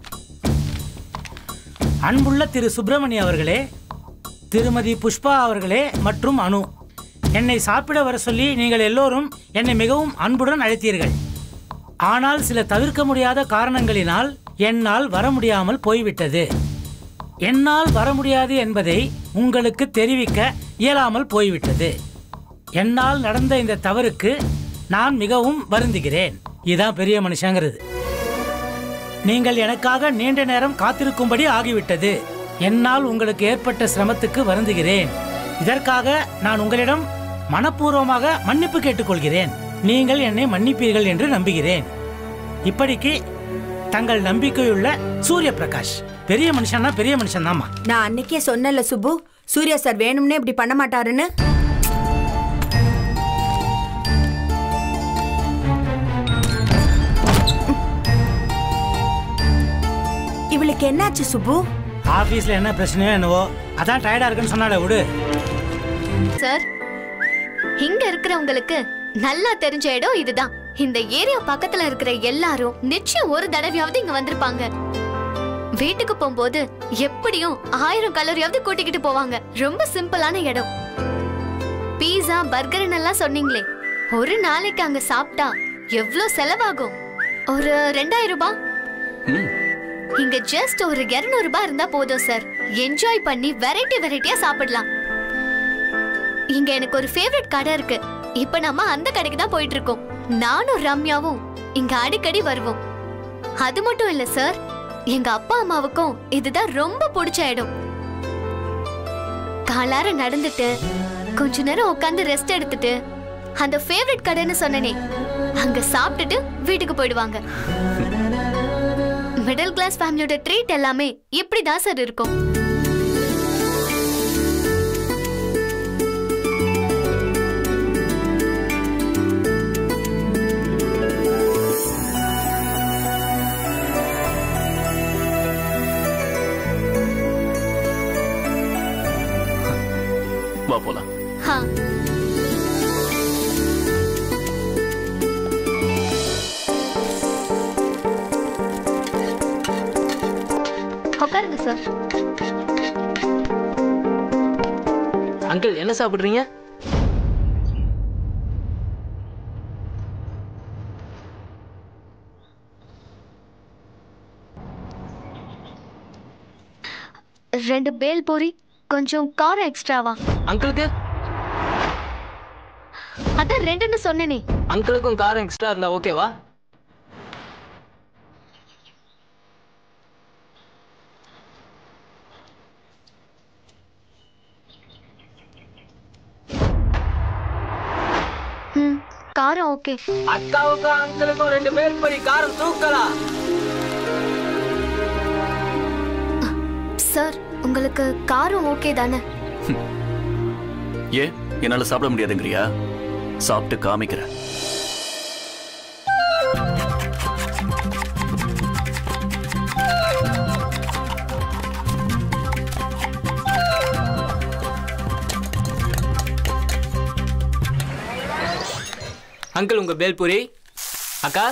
அன்புள்ள திரு சுப்பிரமணிய அவர்களே திருமதி புஷ்பா அவர்களே மற்றும் அனு என்னை சாப்பிட வர சொல்லி நீங்கள் எல்லோரும் என்னை மிகவும் அன்புடன் அழைத்தீர்கள் ஆனால் சில தவிர்க்க முடியாத காரணங்களினால் என்னால் வர முடியாமல் போய்விட்டது என்னால் வர முடியாது என்பதை உங்களுக்கு தெரிவிக்க இயலாமல் போய்விட்டது என்னால் நடந்த இந்த தவறுக்கு நான் மிகவும் வருந்துகிறேன் இதான் பெரிய மனுஷங்கிறது நீங்கள் எனக்காக நீண்ட நேரம் காத்திருக்கும்படி ஆகிவிட்டது என்னால் உங்களுக்கு ஏற்பட்ட சிரமத்துக்கு வருந்துகிறேன் இதற்காக நான் உங்களிடம் மனப்பூர்வமாக மன்னிப்பு கேட்டுக்கொள்கிறேன் நீங்கள் என்னை மன்னிப்பீர்கள் என்று நம்புகிறேன் இப்படிக்கு தங்கள் நம்பிக்கையுள்ள சூரிய பிரகாஷ் பெரிய மனுஷன்னா பெரிய மனுஷன் தாமா நான் அன்னைக்கே சொன்னேன்ல சுப்பு சூர்யா சார் வேணும்னே இப்படி பண்ண மாட்டாருன்னு இவளுக்கு என்னாச்சு சுப்பு ஆபீஸ்ல என்ன பிரச்சனையோ என்னவோ அதான் டயர்டா இருக்குன்னு சொன்னாலே விடு சார் இங்க இருக்கிறவங்களுக்கு நல்லா தெரிஞ்ச இடம் இதுதான் இந்த ஏரியா பக்கத்துல இருக்கிற எல்லாரும் நிச்சயம் ஒரு தடவையாவது இங்க வந்திருப்பாங்க வீட்டுக்கு போகும்போது எப்படியும் ஆயிரம் கலோரியாவது கூட்டிக்கிட்டு போவாங்க ரொம்ப சிம்பிளான இடம் பீஸா பர்கர் எல்லாம் சொன்னீங்களே ஒரு நாளைக்கு அங்க சாப்பிட்டா எவ்வளவு செலவாகும் ஒரு ரெண்டாயிரம் ரூபாய் இங்க ஜஸ்ட் ஒரு 200 ரூபாய் இருந்தா போதும் சார் என்ஜாய் பண்ணி வெரைட்டி வெரைட்டியா சாப்பிடலாம் இங்க எனக்கு ஒரு ஃபேவரட் கடை இருக்கு இப்ப நம்ம அந்த கடைக்கு தான் போயிட்டு இருக்கோம் நானும் ரம்யாவும் இங்க அடிக்கடி வருவோம் அது மட்டும் இல்ல சார் எங்க அப்பா அம்மாவுக்கும் இதுதான் ரொம்ப பிடிச்ச இடம் காலார நடந்துட்டு கொஞ்ச நேரம் உட்காந்து ரெஸ்ட் எடுத்துட்டு அந்த ஃபேவரட் கடைன்னு சொன்னனே அங்க சாப்பிட்டுட்டு வீட்டுக்கு போயிடுவாங்க மிடில் கிளாஸ் ஃபேமிலியோட ட்ரீட் எல்லாமே இப்படிதான் சார் இருக்கும் வா போலாம் ஹா உட்காருங்க சார் அங்கிள் என்ன சாப்பிடுறீங்க ரெண்டு பேல் பூரி கொஞ்சம் காரம் எக்ஸ்ட்ராவா அங்கிளுக்கு அதான் ரெண்டுன்னு சொன்னேனே அங்கிளுக்கும் காரம் எக்ஸ்ட்ரா இருந்தா ஓகேவா ம் காரம் ஓகே அக்காவுக்கும் அங்கிளுக்கும் ரெண்டு பேர் படி காரம் தூக்கலாம் சார் உங்களுக்கு காரம் ஓகே தானே ஏன் என்னால சாப்பிட முடியாதுங்கிறியா சாப்பிட்டு காமிக்கிறேன் அங்கிள் உங்க பேல்பூரி அக்கா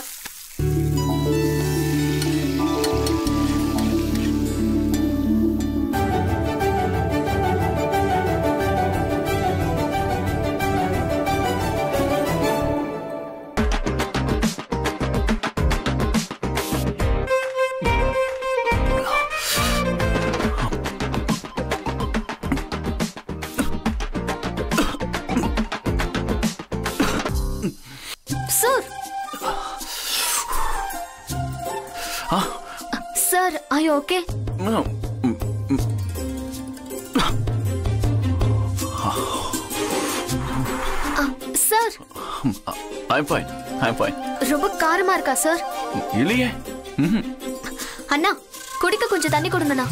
sir sir I okay sir I'm fine I'm fine ரொம்ப காரமா இருக்கா சார் இல்லையே ம்ஹும். அண்ணா குடிக்க கொஞ்சம் தண்ணி கொடுங்கண்ணா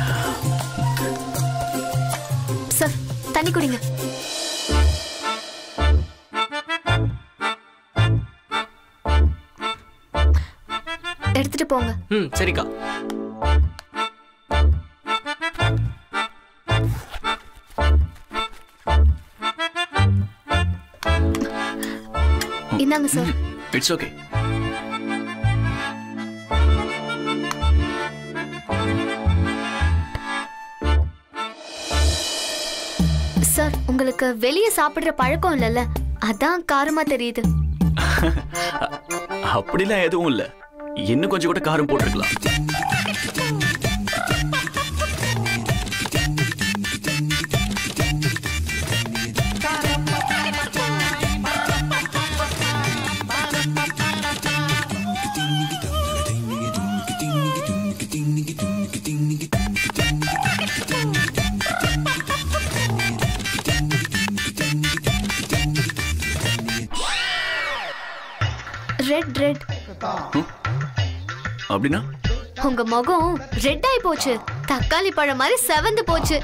சார் தண்ணி குடிங்க எடுத்துட்டு போங்க ம் சரிக்கா இந்தாங்க சார் இட்ஸ் ஓகே சார் உங்களுக்கு வெளியே சாப்பிடுற பழக்கம் இல்லைல்ல அதான் காரமா தெரியுது அப்படிலாம் எதுவும் இல்ல இன்னும் கொஞ்சம் கூட காரம் போட்டிருக்கலாம் ரெட் ரெட் அப்படின்னா உங்க முகம் ரெட் ஆயி போச்சு தக்காளி பழம் மாதிரி செவந்து போச்சு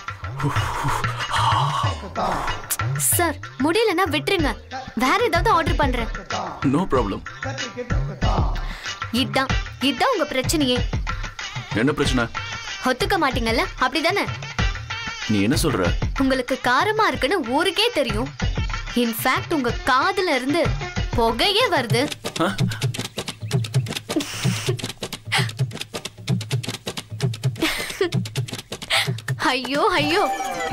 சார் முடியலன்னா விட்டுருங்க வேற ஏதாவது ஆர்டர் பண்றேன் நோ ப்ராப்ளம் இதான் இதான் உங்க பிரச்சனையே என்ன பிரச்சனை ஒத்துக்க மாட்டீங்கல்ல அப்படிதானே நீ என்ன சொல்ற உங்களுக்கு காரமா இருக்குன்னு ஊருக்கே தெரியும் இன்ஃபேக்ட் உங்க காதுல இருந்து புகையே வருது ஆ? ஐயோ ஐயோ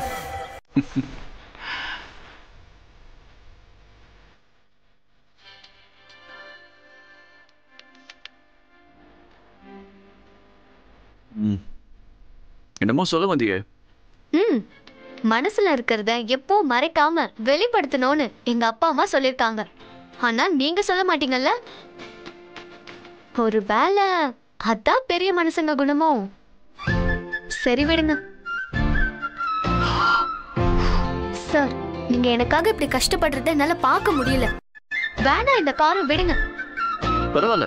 ம். என்னமோ சொல்ல வந்தீங்க ம் மனசுல இருக்கிறத எப்போ மறைக்காம வெளிப்படுத்தணும்னு எங்க அப்பா அம்மா சொல்லிருக்காங்க ஆனா நீங்க சொல்ல மாட்டீங்கல்ல ஒரு வேலை அதான் பெரிய மனுஷங்க குணமோ சரி விடுங்க சார் நீங்க எனக்காக இப்படி கஷ்டப்படுறத என்னால பார்க்க முடியல வேணாம் இந்த காரம் விடுங்க பரவாயில்ல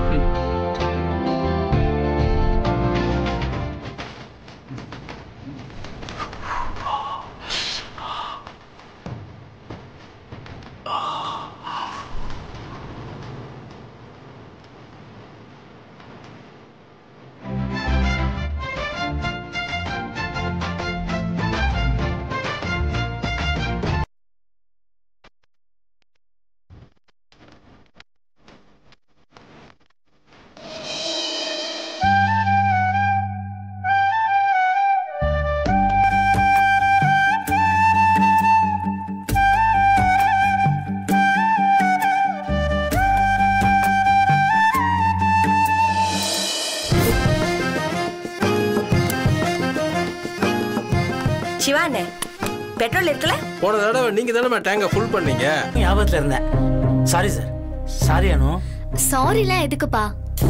சிவானே பெட்ரோல் இருக்குல்ல போன தடவை நீங்க தானே டேங்க ஃபுல் பண்ணீங்க ஞாபகத்துல இருந்தேன் சாரி சார் சாரி அனு சாரிலாம் எதுக்குப்பா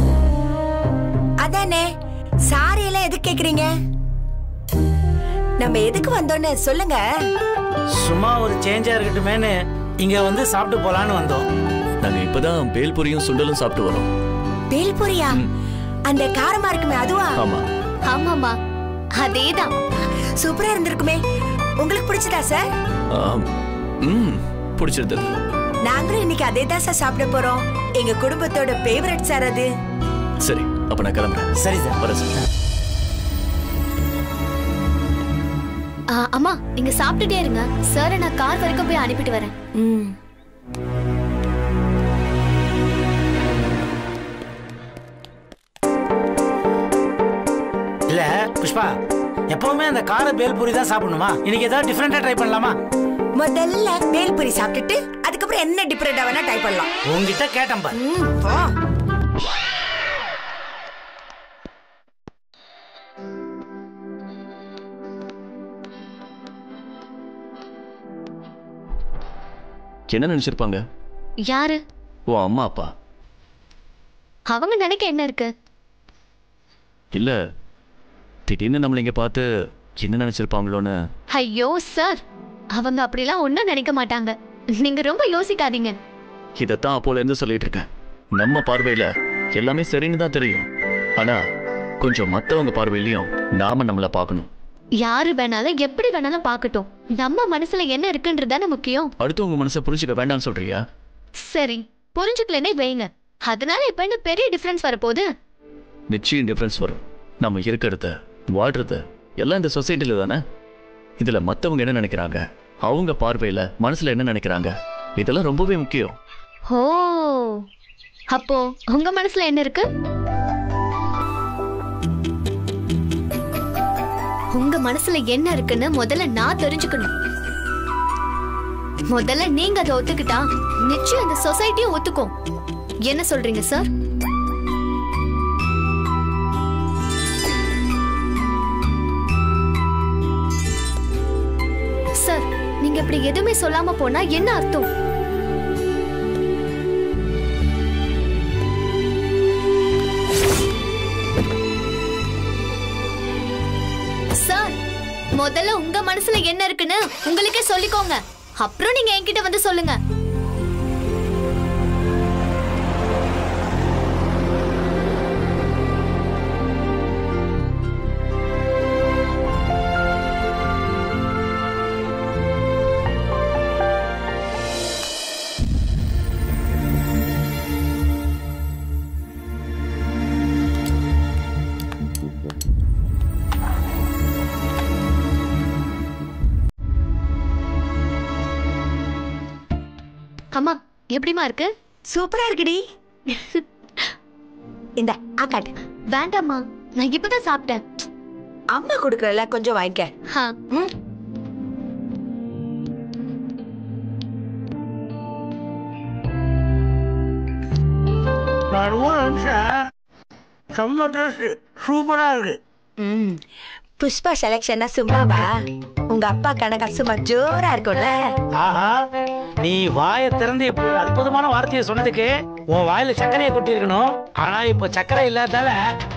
அதானே சாரி எல்லாம் எதுக்கு கேக்குறீங்க நம்ம எதுக்கு வந்தோன்னு சொல்லுங்க சும்மா ஒரு சேஞ்சா இருக்கட்டுமேன்னு இங்க வந்து சாப்பிட்டு போலான்னு வந்தோம் நாங்க இப்பதான் பேல்பூரியும் சுண்டலும் சாப்பிட்டு வரோம் பேல்புரியா அந்த காரமா இருக்குமே அதுவா ஆமா ஆமாமா அதேதான் சூப்பரா இருந்திருக்குமே உங்களுக்கு பிடிச்சதா சார் ஆம். ம் பிடிச்சிருந்தது நாங்களும் இன்னைக்கு அதே தான் சார் சாப்பிட போறோம் எங்க குடும்பத்தோட ஃபேவரட் சார் அது சரி அப்ப நான் கிளம்புறேன் சரி சார் வரேன் சார் ஆ, அம்மா நீங்க சாப்பிட்டுட்டே இருங்க சார் நான் கார் வரைக்கும் போய் அனுப்பிட்டு வரேன் ம் இல்ல புஷ்பா எப்பவுமே அந்த கார பேல்பூரி தான் சாப்பிடணுமா இன்னைக்கு ஏதாவது டிஃப்ரெண்டா ட்ரை பண்ணலாமா முதல்ல பேல்புரி சாப்பிட்டுட்டு அதுக்கப்புறம் என்ன டிஃபரெண்டா வேணா ட்ரை பண்ணலாம் உங்ககிட்ட கேட்டேன் பாரு ம், போ. என்ன நினைச்சிருப்பாங்க யாரு ஓ அம்மா அப்பா அவங்க நினைக்க என்ன இருக்கு இல்ல திடீர்னு நம்மள இங்க பார்த்து என்ன நினைச்சிருப்பாங்களோன்னு ஐயோ சார் அவங்க அப்படிலாம் ஒன்றும் நினைக்க மாட்டாங்க நீங்க ரொம்ப யோசிக்காதீங்க இதைத்தான் அப்போல இருந்து சொல்லிட்டு இருக்கேன் நம்ம பார்வையில எல்லாமே சரின்னு தான் தெரியும் ஆனா கொஞ்சம் மத்தவங்க பார்வையிலயும் நாம நம்மள பார்க்கணும் யாரு வேணாலும் எப்படி வேணாலும் பார்க்கட்டும் நம்ம மனசுல என்ன இருக்குன்றது தானே முக்கியம் அடுத்தவங்க மனசை புரிஞ்சுக்க வேண்டாம்னு சொல்றியா சரி புரிஞ்சுக்கலனே வைங்க அதனால இப்ப என்ன பெரிய டிஃபரன்ஸ் வரப்போகுது நிச்சயம் டிஃப்ரென்ஸ் வரும் நம்ம இருக்கிறத வாழ்றது எல்லாம் இந்த சொசைட்டில தானே இதுல மத்தவங்க என்ன நினைக்கிறாங்க அவங்க பார்வையில மனசுல என்ன நினைக்கிறாங்க இதெல்லாம் ரொம்பவே முக்கியம் ஓ அப்போ உங்க மனசுல என்ன இருக்கு உங்க மனசுல என்ன இருக்குன்னு முதல்ல நான் தெரிஞ்சுக்கணும் முதல்ல நீங்க அதை ஒத்துக்கிட்டா நிச்சயம் இந்த சொசைட்டியும் ஒத்துக்கும் என்ன சொல்றீங்க சார் சார் நீங்க இப்படி எதுவுமே சொல்லாம போனா என்ன அர்த்தம் சார் முதல்ல உங்க மனசுல என்ன இருக்குன்னு உங்களுக்கே சொல்லிக்கோங்க அப்புறம் நீங்க என்கிட்ட வந்து சொல்லுங்க அம்மா எப்படிமா இருக்கு சூப்பரா இருக்குடி இந்த ஆக்காட்டு வேண்டாம்மா நான் இப்பதான் சாப்பிட்டேன் அம்மா கொடுக்கறல கொஞ்சம் வாங்கிக்க ம் செம்ம டேஸ்ட் சூப்பரா இருக்கு ம் புஷ்பா செலெக்ஷனா சும்மாவா உங்க அப்பா கணக்கா சும்மா ஜோரா இருக்கும்ல ஆஹா நீ வாயை திறந்து இப்படி ஒரு அற்புதமான வார்த்தையை சொன்னதுக்கு உன் வாயில சர்க்கரையை கொட்டி இருக்கணும் ஆனா இப்போ சர்க்கரை இல்லாதால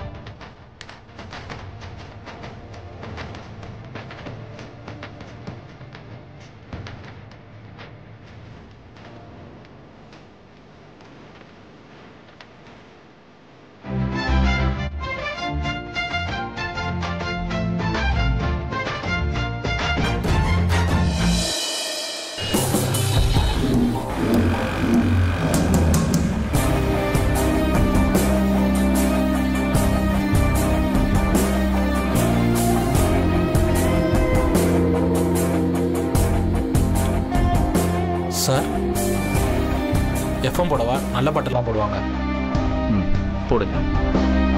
சார் எஃப்எம் போடவா நல்ல பாட்டெல்லாம் போடுவாங்க ம் போடுங்க